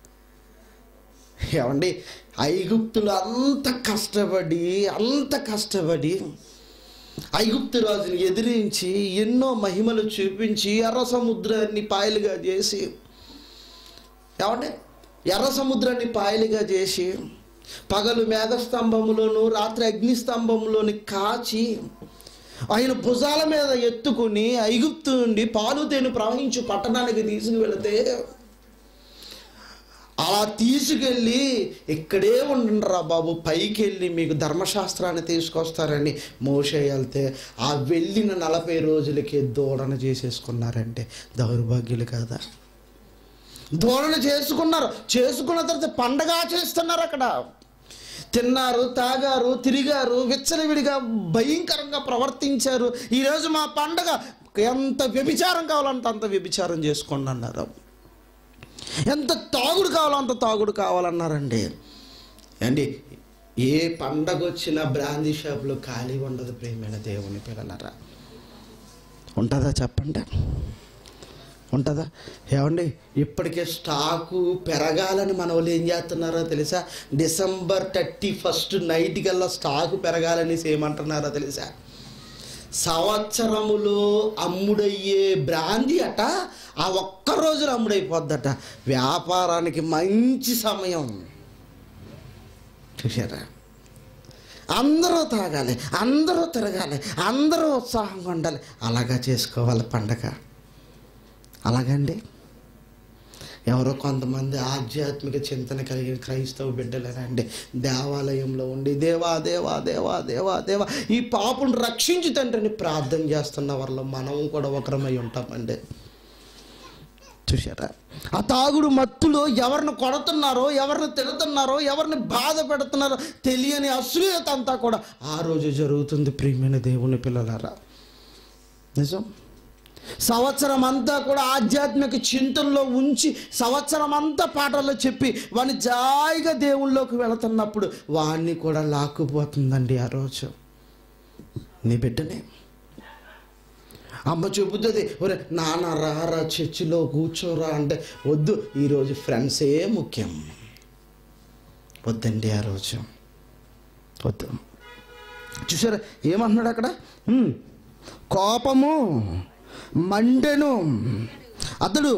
Speaker 1: ఏమండి ఐగుప్తులు అంత కష్టపడి అంత కష్టపడి ఐగుప్తు రాజుని ఎదిరించి ఎన్నో మహిమలు చూపించి ఎర్ర సముద్రాన్ని పాయలుగా చేసి ఏమండి ఎర్ర సముద్రాన్ని పాయలుగా చేసి పగలు మేఘస్తంభములోను రాత్రి అగ్నిస్తంభంలోని కాచి ఆయన భుజాల మీద ఎత్తుకుని ఐగుప్తు నుండి పాలు తేను ప్రవహించు పట్టణానికి తీసుకు వెళితే అలా తీసుకెళ్ళి ఇక్కడే ఉండండిరా బాబు పైకి వెళ్ళి మీకు ధర్మశాస్త్రాన్ని తీసుకొస్తారని మోసే వెళ్తే ఆ వెళ్ళిన నలభై రోజులకే దూడన చేసేసుకున్నారంటే దౌర్భాగ్యులు కాదా దూడన చేసుకున్నారు చేసుకున్న తర్వాత పండగ చేస్తున్నారు అక్కడ తిన్నారు తాగారు తిరిగారు విచ్చలవిడిగా భయంకరంగా ప్రవర్తించారు ఈరోజు మా పండగ ఎంత వ్యభిచారం కావాలంటే అంత వ్యభిచారం చేసుకోండి అన్నారు ఎంత తాగుడు కావాలో అంత తాగుడు కావాలన్నారండి అండి ఏ పండగ వచ్చినా బ్రాందీ షాప్లో ఖాళీ ఉండదు ప్రేమైన దేవుని పిల్లలరా ఉంటుందా చెప్పండి ఉంటుందా ఏమండి ఇప్పటికే స్టాకు పెరగాలని మన వాళ్ళు ఏం చేస్తున్నారో తెలుసా డిసెంబర్ థర్టీ ఫస్ట్ నైట్ కల్లా స్టాకు పెరగాలని ఏమంటున్నారో తెలుసా సంవత్సరములో అమ్ముడయ్యే బ్రాంది అట ఆ ఒక్క రోజులో అమ్ముడైపోద్దట వ్యాపారానికి మంచి సమయం చూసారా అందరూ తాగాలి అందరూ తిరగాలి అందరూ ఉత్సాహంగా ఉండాలి అలాగా చేసుకోవాలి పండగ అలాగండి ఎవరో కొంతమంది ఆధ్యాత్మిక చింతన కలిగిన క్రైస్తవ బిడ్డలేనండి దేవాలయంలో ఉండి దేవా దేవా దేవా దేవా దేవా ఈ పాపును రక్షించు తండ్రిని ప్రార్థన చేస్తున్న వాళ్ళలో మనం కూడా ఒకరమై ఉంటామండి చూసారా ఆ తాగుడు మత్తులో ఎవరిని కొడుతున్నారో ఎవరిని తిడుతున్నారో ఎవరిని బాధ పెడుతున్నారో తెలియని అశ్లీలత అంతా కూడా ఆ రోజు జరుగుతుంది ప్రియమైన దేవుని పిల్లలారా నిజం సంవత్సరం అంతా కూడా ఆధ్యాత్మిక చింతనలో ఉంచి సంవత్సరం అంతా పాటల్లో చెప్పి వాడిని జాయిగా దేవుళ్ళలోకి వెళుతున్నప్పుడు వాడిని కూడా లాక్కుపోతుందండి ఆ రోజు నీ బిడ్డనే అమ్మ చెబుతుంది ఒరే నాన్న రారా చర్చిలో కూర్చోరా అంటే వద్దు ఈరోజు ఫ్రెండ్సే ముఖ్యం వద్దండి ఆ రోజు వద్దు చూసారా ఏమంటున్నాడు అక్కడ "ఉమ్, కోపము మండెను అతడు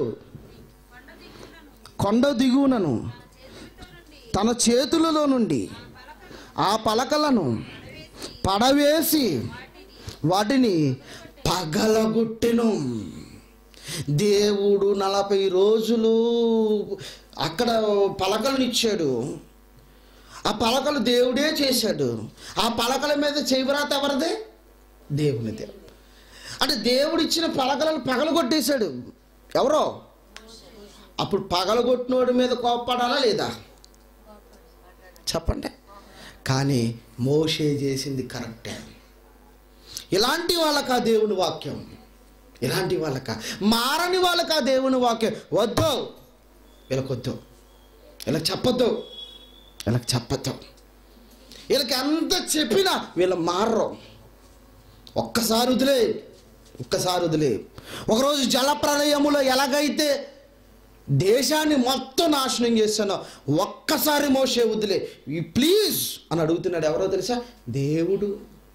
Speaker 1: కొండ దిగువనను తన చేతులలో నుండి ఆ పలకలను పడవేసి వాటిని పగలగొట్టెను దేవుడు నలభై రోజులు అక్కడ పలకలను ఇచ్చాడు ఆ పలకలు దేవుడే చేశాడు ఆ పలకల మీద చేయవ్రాత ఎవరిదే దేవునిదే అంటే దేవుడు ఇచ్చిన పలకలను పగలగొట్టేశాడు ఎవరో అప్పుడు పగలగొట్టినోడి మీద కోప్పడాలా లేదా చెప్పండి కానీ మోషే చేసింది కరెక్టే ఇలాంటి వాళ్ళకా దేవుని వాక్యం ఇలాంటి వాళ్ళక మారని వాళ్ళకా దేవుని వాక్యం వద్దు వీళ్ళకొద్దు ఇలా చెప్పొద్దు ఇలా చెప్పొద్దు వీళ్ళకి ఎంత చెప్పినా వీళ్ళు మారరు ఒక్కసారి వదిలే ఒక్కసారి వదిలే ఒకరోజు జలప్రలయములో ఎలాగైతే దేశాన్ని మొత్తం నాశనం చేశానో ఒక్కసారి మోసే వదిలే ఈ ప్లీజ్ అని అడుగుతున్నాడు ఎవరో తెలుసా దేవుడు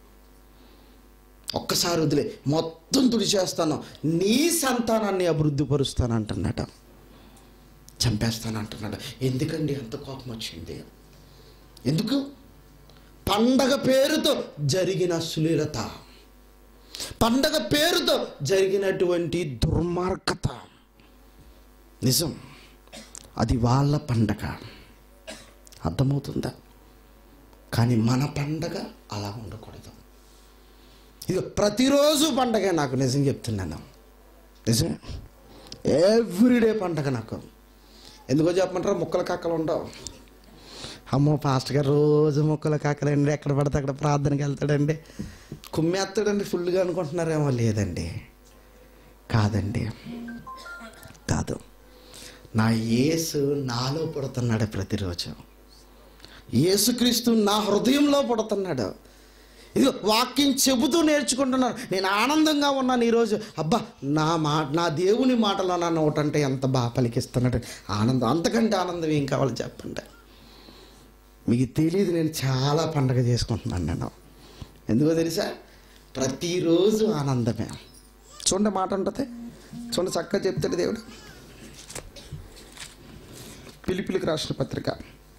Speaker 1: ఒక్కసారి వదిలే మొత్తం తుడిచేస్తాను నీ సంతానాన్ని అభివృద్ధి పరుస్తాను అంటున్నాడు చంపేస్తాను అంటున్నాడు ఎందుకండి అంత కోపం వచ్చింది ఎందుకు పండగ పేరుతో జరిగిన సులీలత పండగ పేరుతో జరిగినటువంటి దుర్మార్గత నిజం అది వాళ్ళ పండగ అర్థమవుతుందా కానీ మన పండగ అలా ఉండకూడదు ఇది ప్రతిరోజు పండగే నాకు నిజం చెప్తున్నాను నిజమే ఎవ్రీడే పండగ నాకు ఎందుకో చెప్పమంటారా ముక్కల కాకలు ఉండవు అమ్మో పాస్టర్ గారు రోజు ముక్కల కాకలండి ఎక్కడ పడితే అక్కడ ప్రార్థనకి వెళ్తాడండి కుమ్మేస్తాడండి ఫుల్గా అనుకుంటున్నారేమో లేదండి కాదండి కాదు నా యేసు నాలో పుడుతున్నాడు ప్రతిరోజు యేసుక్రీస్తు నా హృదయంలో పుడుతున్నాడు ఇది వాక్యం చెబుతూ నేర్చుకుంటున్నాను నేను ఆనందంగా ఉన్నాను ఈరోజు అబ్బా నా మా నా దేవుని మాటలో నా నోటంటే ఎంత బాగా పలికిస్తున్నాడు ఆనందం అంతకంటే ఆనందం ఏం కావాలో చెప్పండి మీకు తెలియదు నేను చాలా పండగ చేసుకుంటున్నాను నేను ఎందుకో తెలుసా ప్రతిరోజు ఆనందమే చూడండి మాట ఉంటుంది చూడండి చక్కగా చెప్తాడు దేవుడు పిలిపిలికి రాసిన పత్రిక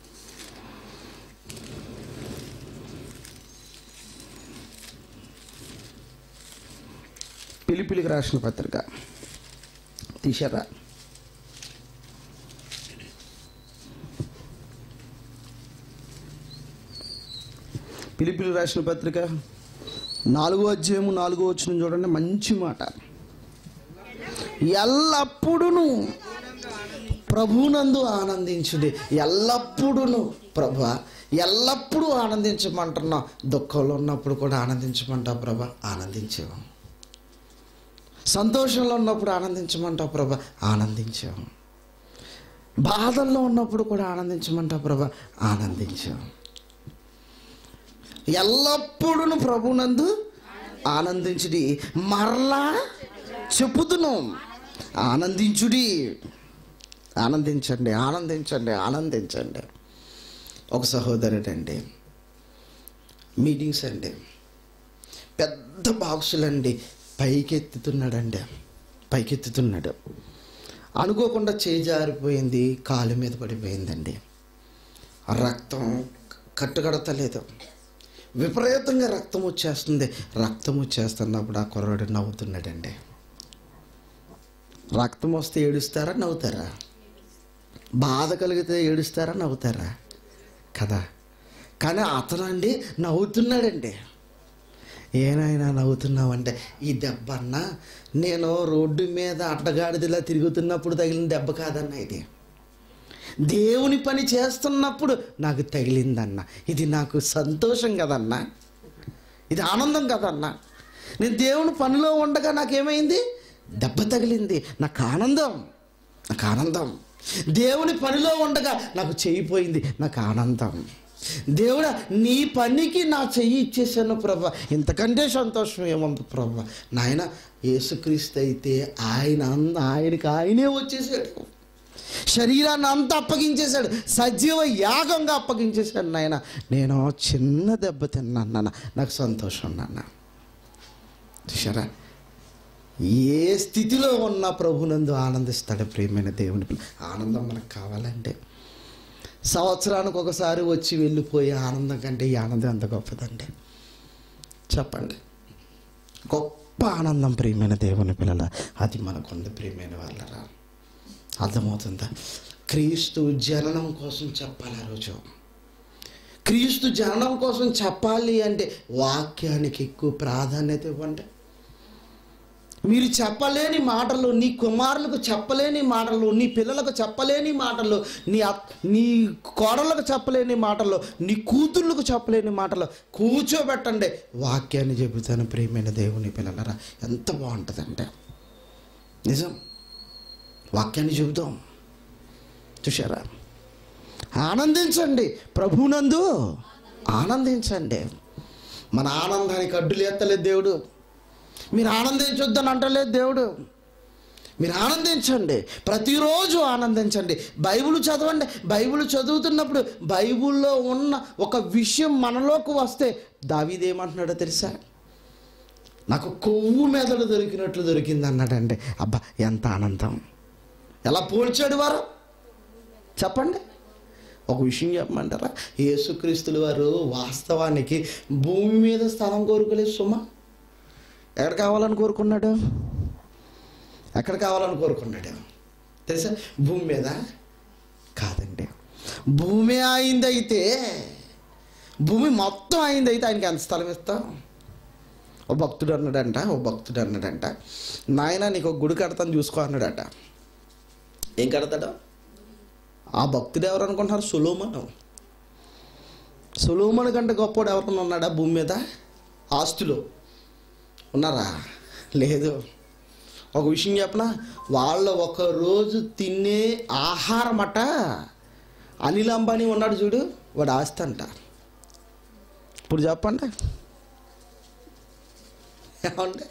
Speaker 1: పిలిపిలికి రాసిన పత్రిక తీశారా పిలిపిలి రాసిన పత్రిక నాలుగో అధ్యాయము నాలుగో వచ్చిన చూడండి మంచి మాట ఎల్లప్పుడూను ప్రభునందు ఆనందించుడి ఎల్లప్పుడూను ప్రభ ఎల్లప్పుడూ ఆనందించమంటున్నా దుఃఖంలో ఉన్నప్పుడు కూడా ఆనందించమంటావు ప్రభ ఆనందించావు సంతోషంలో ఉన్నప్పుడు ఆనందించమంటావు ప్రభ ఆనందించావు బాధల్లో ఉన్నప్పుడు కూడా ఆనందించమంటావు ప్రభ ఆనందించావు ఎల్లప్పుడూ ప్రభునందు ఆనందించుడి మరలా చెప్పుదును ఆనందించుడి ఆనందించండి ఆనందించండి ఆనందించండి ఒక సహోదరుడండి మీటింగ్స్ అండి పెద్ద బాక్సులండి పైకెత్తుతున్నాడండి పైకెత్తుతున్నాడు అనుకోకుండా చేయి జారిపోయింది కాలు మీద పడిపోయిందండి రక్తం కట్టుకడతలేదు విపరీతంగా రక్తం వచ్చేస్తుంది రక్తం వచ్చేస్తున్నప్పుడు ఆ కుర్రాడు నవ్వుతున్నాడండి రక్తం వస్తే ఏడుస్తారా నవ్వుతారా బాధ కలిగితే ఏడుస్తారా నవ్వుతారా కదా కానీ అతను అండి నవ్వుతున్నాడండి ఏనాయనా నవ్వుతున్నావంటే ఈ దెబ్బ అన్న నేను రోడ్డు మీద అడ్డగాడిదిలా తిరుగుతున్నప్పుడు తగిలిన దెబ్బ కాదన్న ఇది దేవుని పని చేస్తున్నప్పుడు నాకు తగిలిందన్న ఇది నాకు సంతోషం కదన్నా ఇది ఆనందం కదన్నా నేను దేవుని పనిలో ఉండగా నాకేమైంది దెబ్బ తగిలింది నాకు ఆనందం నాకు ఆనందం దేవుని పనిలో ఉండగా నాకు చెయ్యిపోయింది నాకు ఆనందం దేవుడా నీ పనికి నా చెయ్యి ఇచ్చేసాను ప్రభా ఇంతకంటే సంతోషం ఏముంది ప్రభా నాయన యేసుక్రీస్తు అయితే ఆయన అంద- ఆయనకి ఆయనే వచ్చేసాడు శరీరాన్ని అంతా అప్పగించేశాడు సజీవ యాగంగా అప్పగించేశాడు నాయన నేను చిన్న దెబ్బ తిన్నాను నాన్న నాకు సంతోషం నాన్న చూసారా ఏ స్థితిలో ఉన్న ప్రభునందు ఆనందిస్తాడు ప్రియమైన దేవుని పిల్ల ఆనందం మనకు కావాలంటే సంవత్సరానికి ఒకసారి వచ్చి వెళ్ళిపోయే ఆనందం కంటే ఈ ఆనందం ఎంత గొప్పదండి చెప్పండి గొప్ప గొప్ప ఆనందం ప్రియమైన దేవుని పిల్లల అది మనకుంది ప్రియమైన వాళ్ళరా అర్థమవుతుందా క్రీస్తు జననం కోసం చెప్పాలి ఆ రోజు క్రీస్తు జననం కోసం చెప్పాలి అంటే వాక్యానికి ఎక్కువ ప్రాధాన్యత ఇవ్వండి మీరు చెప్పలేని మాటలు నీ కుమారులకు చెప్పలేని మాటలు నీ పిల్లలకు చెప్పలేని మాటలు నీ అత్- నీ కోడళ్ళకు చెప్పలేని మాటలు నీ కూతుళ్ళకు చెప్పలేని మాటలు కూర్చోబెట్టండి వాక్యాన్ని చెబుతాను ప్రియమైన దేవుని పిల్లలరా ఎంత బాగుంటుందంటే నిజం వాక్యాన్ని చెబుతాం చూశారా ఆనందించండి ప్రభునందు ఆనందించండి మన ఆనందానికి అడ్డులు ఎత్తలేదు దేవుడు మీరు ఆనందించొద్దని అంటలేదు దేవుడు మీరు ఆనందించండి ప్రతిరోజు ఆనందించండి బైబిల్ చదవండి బైబిల్ చదువుతున్నప్పుడు బైబిల్లో ఉన్న ఒక విషయం మనలోకి వస్తే దావీదేమంటున్నాడో తెలుసా నాకు కొవ్వు మెదడు దొరికినట్లు దొరికింది అన్నాడండి అబ్బా ఎంత ఆనందం ఎలా పోల్చాడు వారు చెప్పండి ఒక విషయం చెప్పమంటారా యేసుక్రీస్తుల వారు వాస్తవానికి భూమి మీద స్థలం కోరుకోలేదు సుమా ఎక్కడ కావాలని కోరుకున్నాడు ఎక్కడ కావాలని కోరుకున్నాడు తెలుసా భూమి మీద కాదండి భూమి అయింది అయితే భూమి మొత్తం అయింది అయితే ఆయనకి ఎంత స్థలం ఇస్తాం ఓ భక్తుడు అన్నాడంట ఓ భక్తుడు అన్నాడంట నాయన నీకు ఒక గుడి కడతాను చూసుకో అన్నాడట ఏం కడతాడు ఆ భక్తుడు ఎవరు అనుకుంటున్నారు సులోమను సులోమను కంటే గొప్పవాడు ఎవరన్నా ఉన్నాడా భూమి మీద ఆస్తులు ఉన్నారా లేదు ఒక విషయం చెప్పనా వాళ్ళ ఒక రోజు తినే ఆహారం అట అనిల్ అంబానీ ఉన్నాడు చూడు వాడు ఆస్తి అంట ఇప్పుడు చెప్పండి ఏమండి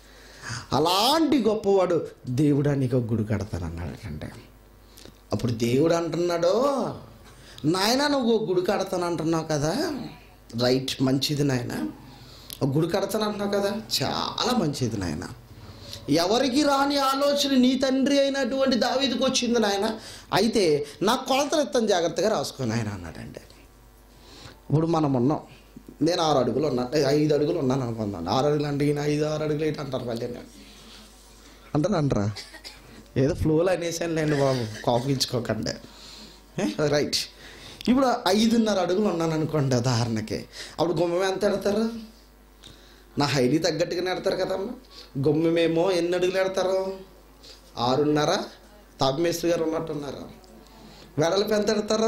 Speaker 1: అలాంటి గొప్పవాడు దేవుడా నీకు ఒక గుడి కడతానన్నాడటంటే అప్పుడు దేవుడు అంటున్నాడు నాయన నువ్వు ఒక గుడి కడతాను అంటున్నావు కదా రైట్ మంచిది నాయన ఒక గుడి కడతాను అంటున్నావు కదా చాలా మంచిది నాయన ఎవరికి రాని ఆలోచన నీ తండ్రి అయినటువంటి దావీదికి వచ్చింది నాయన అయితే నా కొలతలు ఎత్తాను జాగ్రత్తగా రాసుకో నాయన అన్నాడండి ఇప్పుడు మనం ఉన్నాం నేను ఆరు అడుగులు ఉన్నా ఐదు అడుగులు ఉన్నాను అనుకుందాం ఆరు అడుగులు అంటే ఈయన ఐదు ఆరు అడుగులు ఏంటి అంటారు మళ్ళీ నేను అంటాను అంటారా ఏదో ఫ్లోలో అనేసాను లేండి బాబు కాఫీ ఇచ్చుకోకండి ఏ, రైట్ ఇప్పుడు ఐదున్నర అడుగులు ఉన్నాను అనుకోండి ఉదాహరణకి అప్పుడు గుమ్మం ఎంత ఎడతారు నా హైడీ తగ్గట్టుగానే ఎడతారు కదమ్మా గుమ్మమేమో ఎన్ని అడుగులు ఎడతారు ఆరున్నర తాపమేశ్వరి గారు ఉన్నట్టున్నారు వెడల్పు ఎంత ఎడతారు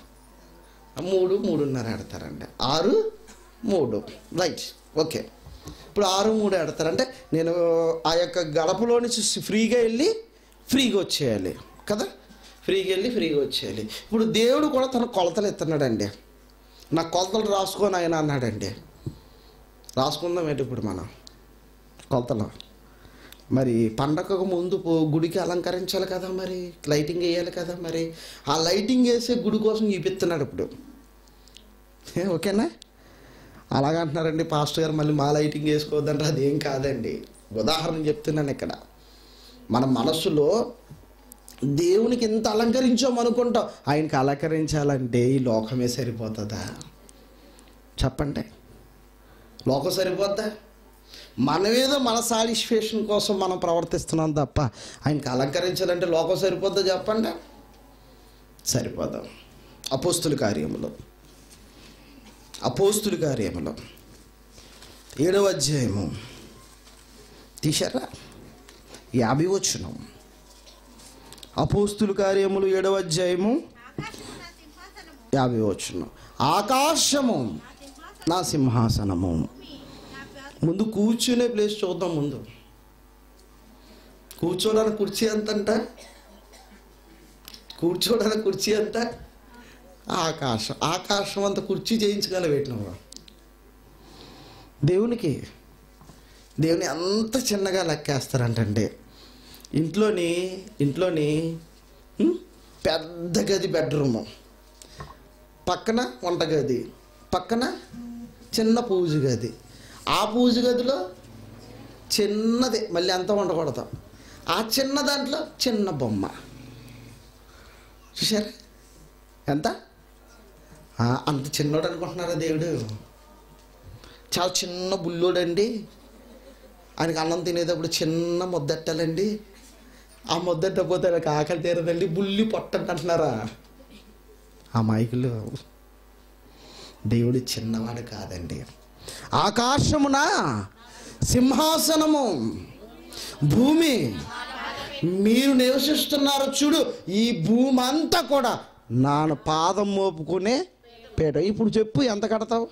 Speaker 1: మూడు మూడున్నర ఎడతారండి ఆరు మూడు రైట్ ఓకే ఇప్పుడు ఆరు మూడు ఎడతారంటే నేను ఆ యొక్క గడపలో నుంచి ఫ్రీగా వెళ్ళి ఫ్రీగా వచ్చేయాలి కదా ఫ్రీగా వెళ్ళి ఫ్రీగా వచ్చేయాలి ఇప్పుడు దేవుడు కూడా తన కొలతలు ఎత్తున్నాడండి నా కొలతలు రాసుకొని ఆయన అన్నాడండి రాసుకుందాం ఏంటి ఇప్పుడు మనం కొలతలు మరి పండగకు ముందు పో- గుడికి అలంకరించాలి కదా మరి లైటింగ్ వేయాలి కదా మరి ఆ లైటింగ్ వేసే గుడి కోసం చూపిస్తున్నాడు ఇప్పుడు ఏ, ఓకేనా అలాగంటున్నారండి పాస్టర్ గారు మళ్ళీ మా లైటింగ్ వేసుకోవద్దంటే అదేం కాదండి ఉదాహరణ చెప్తున్నాను ఇక్కడ మన మనసులో దేవునికి ఎంత అలంకరించాం అనుకుంటాం ఆయనకి అలంకరించాలంటే ఈ లోకమే సరిపోతుందా చెప్పండి లోకం సరిపోద్దా మనమేదో మన సాటిస్ఫాక్షన్ కోసం మనం ప్రవర్తిస్తున్నాం తప్ప ఆయనకి అలంకరించాలంటే లోకం సరిపోద్దా చెప్పండి సరిపోదాం అపోస్తుల కార్యములో అపోస్తుల కార్యములో ఏడవ అధ్యాయము తీశారా యాభై వచ్చును అపోస్తుల కార్యములు ఏడవ అధ్యాయము యాభై వచ్చును ఆకాశము నా సింహాసనము ముందు కూర్చునే ప్లేస్ చూద్దాం ముందు కూర్చోడానికి కుర్చీ ఎంత అంట కూర్చోడానికి కుర్చీ ఎంత ఆకాశం ఆకాశం అంత కుర్చీ చేయించగల పెట్టినవా దేవునికి దేవుని అంత చిన్నగా లెక్కేస్తారంటండి ఇంట్లోని ఇంట్లోని ఉం, పెద్ద గది బెడ్రూము పక్కన వంటగది పక్కన చిన్న పూజ గది ఆ పూజ గదిలో చిన్నది మళ్ళీ అంతా ఉండకూడదు ఆ చిన్న దాంట్లో చిన్న బొమ్మ చూసారా ఎంత ఆ, అంత చిన్నోడు అనుకుంటున్నారా దేవుడు చాలా చిన్న బుల్లోడండి ఆయనకి అన్నం తినేటప్పుడు చిన్న ముద్దెట్టాలండి ఆ ముద్దెట్టకపోతే ఆయనకి ఆకలి తీరదండి బుల్లి పొట్టండి అంటున్నారా ఆ మైకులు దేవుడు చిన్నవాడు కాదండి ఆకాశమున సింహాసనము భూమి మీరు నివసిస్తున్నారు చూడు ఈ భూమి అంతా కూడా నా పాదం మోపుకునే పేట ఇప్పుడు చెప్పు ఎంత కడతావు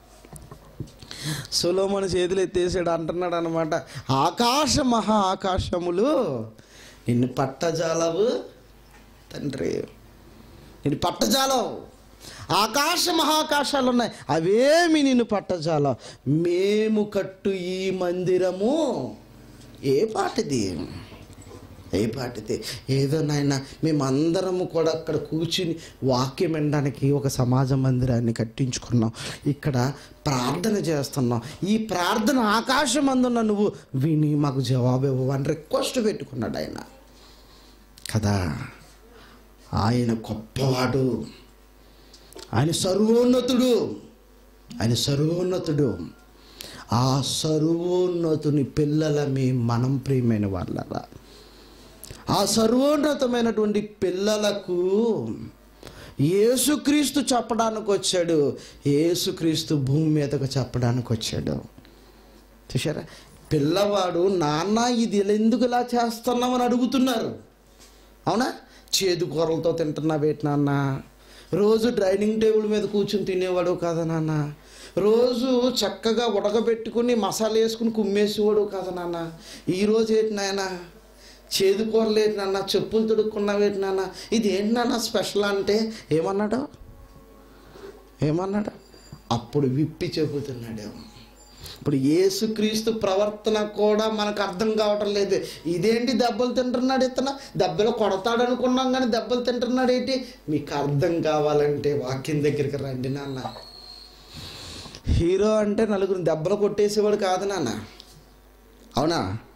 Speaker 1: సులోమని చేతులు ఎత్తేసాడు అంటున్నాడు అనమాట ఆకాశ మహా ఆకాశములు నిన్ను పట్టజాలవు తండ్రి నిన్ను పట్టజాలవు ఆకాశ మహాకాశాలు ఉన్నాయి అవేమి నిన్ను పట్టజాల మేము కట్టు ఈ మందిరము ఏ పాటిది ఏ పాటిది ఏదో నాయన మేమందరము కూడా అక్కడ కూర్చుని వాక్యం వినడానికి ఒక సమాజ మందిరాన్ని కట్టించుకున్నాం ఇక్కడ ప్రార్థన చేస్తున్నాం ఈ ప్రార్థన ఆకాశం అందున్న నువ్వు విని మాకు జవాబు ఇవ్వని రిక్వెస్ట్ పెట్టుకున్నాడు ఆయన కదా ఆయన గొప్పవాడు ఆయన సర్వోన్నతుడు ఆయన సర్వోన్నతుడు ఆ సర్వోన్నతుని పిల్లలమే మనం ప్రియమైన వాళ్ళరా ఆ సర్వోన్నతమైనటువంటి పిల్లలకు యేసుక్రీస్తు చెప్పడానికి వచ్చాడు యేసుక్రీస్తు భూమి మీదకు చెప్పడానికి వచ్చాడు చూసారా పిల్లవాడు నాన్న ఇది ఇలా ఎందుకు ఇలా చేస్తున్నామని అడుగుతున్నారు అవునా చేదు కూరలతో తింటున్నావేటి నాన్న రోజు డైనింగ్ టేబుల్ మీద కూర్చుని తినేవాడు కదా నాన్న రోజు చక్కగా ఉడకబెట్టుకుని మసాలా వేసుకుని కుమ్మేసేవాడు కదా నాన్న ఈరోజు ఏంటి నాయన చేదు కూరలు ఏంటి నాన్న చెప్పులు తొడుక్కున్నావేటి నాన్న ఇది ఏంటి నాన్న స్పెషల్ అంటే ఏమన్నాడు ఏమన్నాడు అప్పుడు విప్పి చెబుతున్నాడు ఇప్పుడు యేసుక్రీస్తు ప్రవర్తన కూడా మనకు అర్థం కావటం లేదు ఇదేంటి దెబ్బలు తింటున్నాడు ఇతను దెబ్బలు కొడతాడు అనుకున్నాం కానీ దెబ్బలు తింటున్నాడు ఏంటి మీకు అర్థం కావాలంటే వాక్యం దగ్గరికి రండి నాన్న హీరో అంటే నలుగురు దెబ్బలు కొట్టేసేవాడు కాదు నాన్న అవునా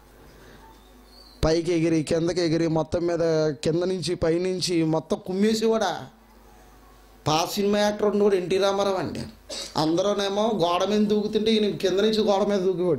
Speaker 1: పైకి ఎగిరి కిందకి ఎగిరి మొత్తం మీద కింద నుంచి పైనుంచి మొత్తం కుమ్మేసేవాడా పా సినిమా యాక్టర్ ఉన్న కూడా ఎన్టీ రామారావు అండి అందరూనేమో గోడ మీద దూకుతుంటే ఈయన కింద నుంచి గోడ మీద దూకేవాడు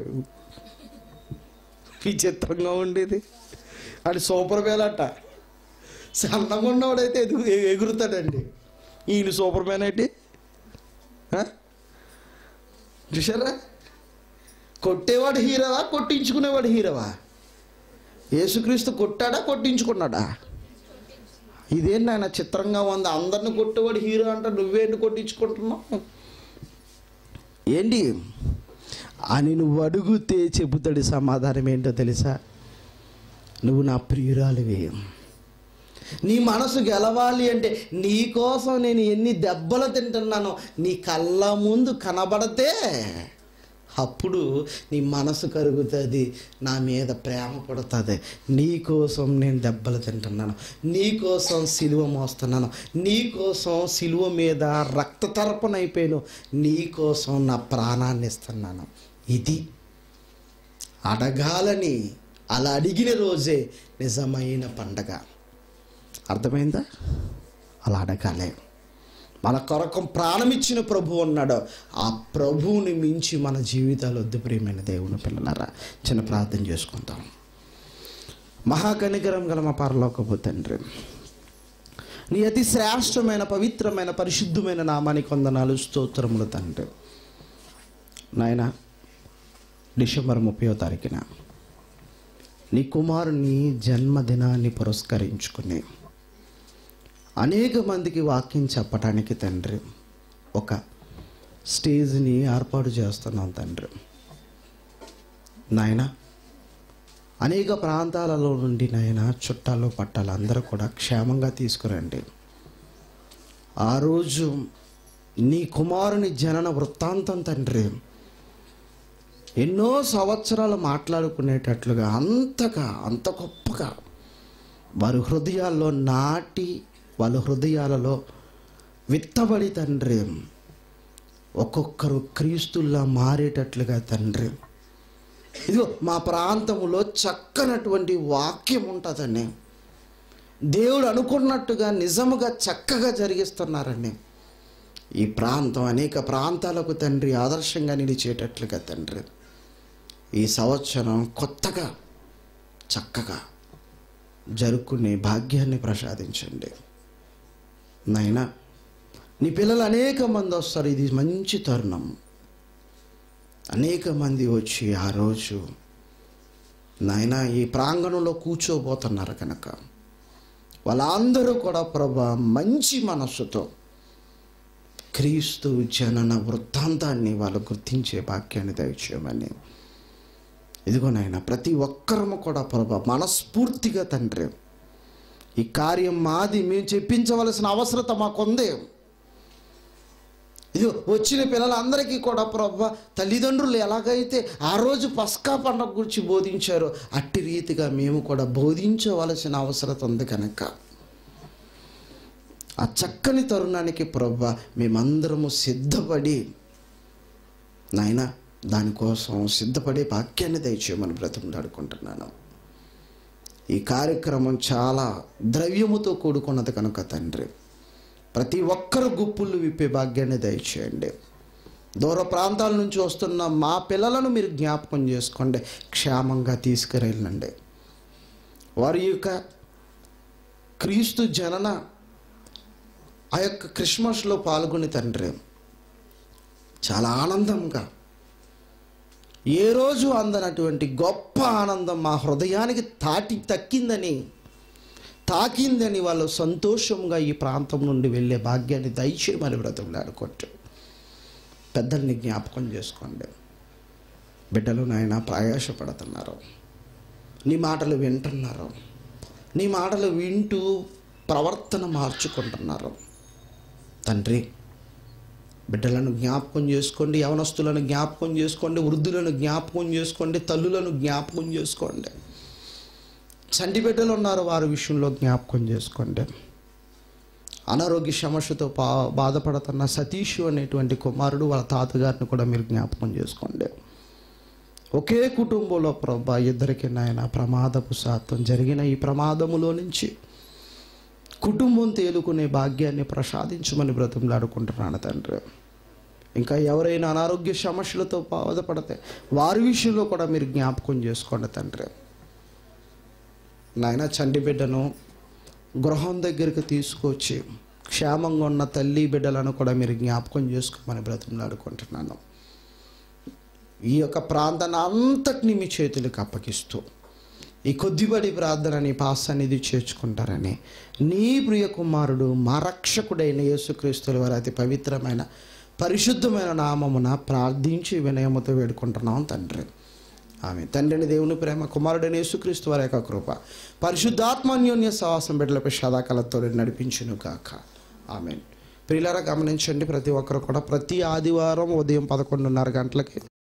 Speaker 1: విచిత్రంగా ఉండేది అది సూపర్ మ్యాన్ అట్ట సన్నగా ఉన్నవాడైతే ఎదుగు ఎగురుతాడండి ఈయన సూపర్ మ్యాన్ ఏంటి ఆ? చూసారా కొట్టేవాడు హీరోవా కొట్టించుకునేవాడు హీరోవా యేసుక్రీస్తు కొట్టాడా కొట్టించుకున్నాడా ఇదేంటి ఆయన చిత్రంగా ఉంది అందరిని కొట్టేవాడు హీరో అంటే నువ్వేంటి కొట్టించుకుంటున్నావు ఏంటి అని నువ్వు అడుగుతే చెబుతాడు సమాధానం ఏంటో తెలుసా నువ్వు నా ప్రియురాలివి నీ మనసు గెలవాలి అంటే నీ కోసం నేను ఎన్ని దెబ్బలు తింటున్నానో నీ కళ్ళ ముందు కనబడితే అప్పుడు నీ మనసు కరుగుతుంది నా మీద ప్రేమ పడుతుంది నీ కోసం నేను దెబ్బలు తింటున్నాను నీ కోసం సిలువ మోస్తున్నాను నీ కోసం సిలువ మీద రక్త తర్పణైపోయాను నీ కోసం నా ప్రాణాన్ని ఇస్తున్నాను ఇది అడగాలని అలా అడిగిన రోజే నిజమైన పండగ అర్థమైందా అలా అడగాలి మన కొరకు ప్రాణమిచ్చిన ప్రభు ఉన్నాడు ఆ ప్రభువుని మించి మన జీవితాలు వద్దు ప్రియమైన దేవుని పిల్లలారా చిన్న ప్రార్థన చేసుకుందాం మహాకనికరం గల మా పరలోకపు తండ్రి నీ అతి శ్రేష్టమైన పవిత్రమైన పరిశుద్ధమైన నామానికి వందనాలు స్తోత్రములు తండ్రి నాయన డిసెంబర్ ముప్పయో తారీఖున నీ కుమారుని జన్మదినాన్ని పురస్కరించుకుని అనేక మందికి వాక్యం చెప్పడానికి తండ్రి ఒక స్టేజ్ని ఏర్పాటు చేస్తున్నాం తండ్రి నాయన అనేక ప్రాంతాలలో నుండి నాయన చుట్టాలు పట్టాలు అందరూ కూడా క్షేమంగా తీసుకురండి ఆ రోజు నీ కుమారుని జనన వృత్తాంతం తండ్రి ఎన్నో సంవత్సరాలు మాట్లాడుకునేటట్లుగా అంతగా అంత గొప్పగా వారి హృదయాల్లో నాటి వాళ్ళ హృదయాలలో విత్తబడి తండ్రి ఒక్కొక్కరు క్రీస్తుల్లా మారేటట్లుగా తండ్రి ఇదిగో మా ప్రాంతంలో చక్కనటువంటి వాక్యం ఉంటుందండి దేవుడు అనుకున్నట్టుగా నిజముగా చక్కగా జరిగిస్తున్నారండి ఈ ప్రాంతం అనేక ప్రాంతాలకు తండ్రి ఆదర్శంగా నిలిచేటట్లుగా తండ్రి ఈ సంవత్సరం కొత్తగా చక్కగా జరుపుకునే భాగ్యాన్ని ప్రసాదించండి నాయనా నీ పిల్లలు అనేక మంది వస్తారు ఇది మంచి తరుణం అనేక మంది వచ్చి ఆ రోజు నాయన ఈ ప్రాంగణంలో కూర్చోబోతున్నారు కనుక వాళ్ళందరూ కూడా ప్రభా మంచి మనస్సుతో క్రీస్తు జనన వృత్తాంతాన్ని వాళ్ళు గుర్తించే వాక్యాన్ని దయచేయమని ఇదిగో నాయన ప్రతి ఒక్కరము కూడా ప్రభా మనస్ఫూర్తిగా తండ్రి ఈ కార్యం మాది మేము చెప్పించవలసిన అవసరత మాకుంది ఇది వచ్చిన పిల్లలందరికీ కూడా ప్రభా తల్లిదండ్రులు ఎలాగైతే ఆ రోజు పస్కా పండుగ గురించి బోధించారో అట్టి రీతిగా మేము కూడా బోధించవలసిన అవసరత ఉంది కనుక ఆ చక్కని తరుణానికి ప్రభా మేమందరము సిద్ధపడి నాయన దానికోసం సిద్ధపడే వాక్యాన్ని దయచేయమని బ్రతిమలాడుకుంటున్నాను ఈ కార్యక్రమం చాలా ద్రవ్యముతో కూడుకున్నది కనుక తండ్రి ప్రతి ఒక్కరు గుప్పులు విప్పే భాగ్యాన్ని దయచేయండి దూర ప్రాంతాల నుంచి వస్తున్న మా పిల్లలను మీరు జ్ఞాపకం చేసుకోండి క్షేమంగా తీసుకురెళ్ళండి వారి యొక్క క్రీస్తు జనన ఆ యొక్క క్రిస్మస్లో పాల్గొని తండ్రి చాలా ఆనందంగా ఏ రోజు అందనటువంటి గొప్ప ఆనందం మా హృదయానికి తాటి తక్కిందని తాకిందని వాళ్ళు సంతోషంగా ఈ ప్రాంతం నుండి వెళ్ళే భాగ్యాన్ని దయచేయమని బ్రతంలాడుకోవచ్చు పెద్దల్ని జ్ఞాపకం చేసుకోండి బిడ్డలు నాయన ప్రయాసపడుతున్నారు నీ మాటలు వింటున్నారు నీ మాటలు వింటూ ప్రవర్తన మార్చుకుంటున్నారు తండ్రి బిడ్డలను జ్ఞాపకం చేసుకోండి యవనస్తులను జ్ఞాపకం చేసుకోండి వృద్ధులను జ్ఞాపకం చేసుకోండి తల్లులను జ్ఞాపకం చేసుకోండి చంటి బిడ్డలు ఉన్నారు వారి విషయంలో జ్ఞాపకం చేసుకోండి అనారోగ్య సమస్యతో బా బాధపడుతున్న సతీష్ అనేటువంటి కుమారుడు వాళ్ళ తాతగారిని కూడా మీరు జ్ఞాపకం చేసుకోండి ఒకే కుటుంబంలో ప్రభా ఇద్దరికి నాయన ప్రమాదపు శాతం జరిగిన ఈ ప్రమాదములో నుంచి కుటుంబం తేలుకునే భాగ్యాన్ని ప్రసాదించమని బ్రతిమలాడుకుంటున్నాను తండ్రి ఇంకా ఎవరైనా అనారోగ్య సమస్యలతో బాధపడితే వారి విషయంలో కూడా మీరు జ్ఞాపకం చేసుకోండి తండ్రి నాయన చంటి బిడ్డను గృహం దగ్గరికి తీసుకొచ్చి క్షేమంగా ఉన్న తల్లి బిడ్డలను కూడా మీరు జ్ఞాపకం చేసుకోమని బ్రతిమలాడుకుంటున్నాను ఈ యొక్క ప్రాంతాన్ని అంతటిని మీ చేతులకు అప్పగిస్తూ ఈ కొద్దిబడి ప్రార్థన నీ పాసన్నిధి చేర్చుకుంటారని నీ ప్రియ కుమారుడు మా రక్షకుడైన యేసుక్రీస్తుల వారి అతి పవిత్రమైన పరిశుద్ధమైన నామమున ప్రార్థించి వినయముతో వేడుకుంటున్నాం తండ్రి ఆమె తండ్రిని దేవుని ప్రేమ కుమారుడైన యేసుక్రీస్తు వారి యొక్క కృప పరిశుద్ధాత్మాన్యోన్య సవాసం బిడ్డలపై సదాకాలతో నడిపించును కాక ఆమె ప్రియులారా గమనించండి ప్రతి ఒక్కరు కూడా ప్రతి ఆదివారం ఉదయం పదకొండున్నర గంటలకి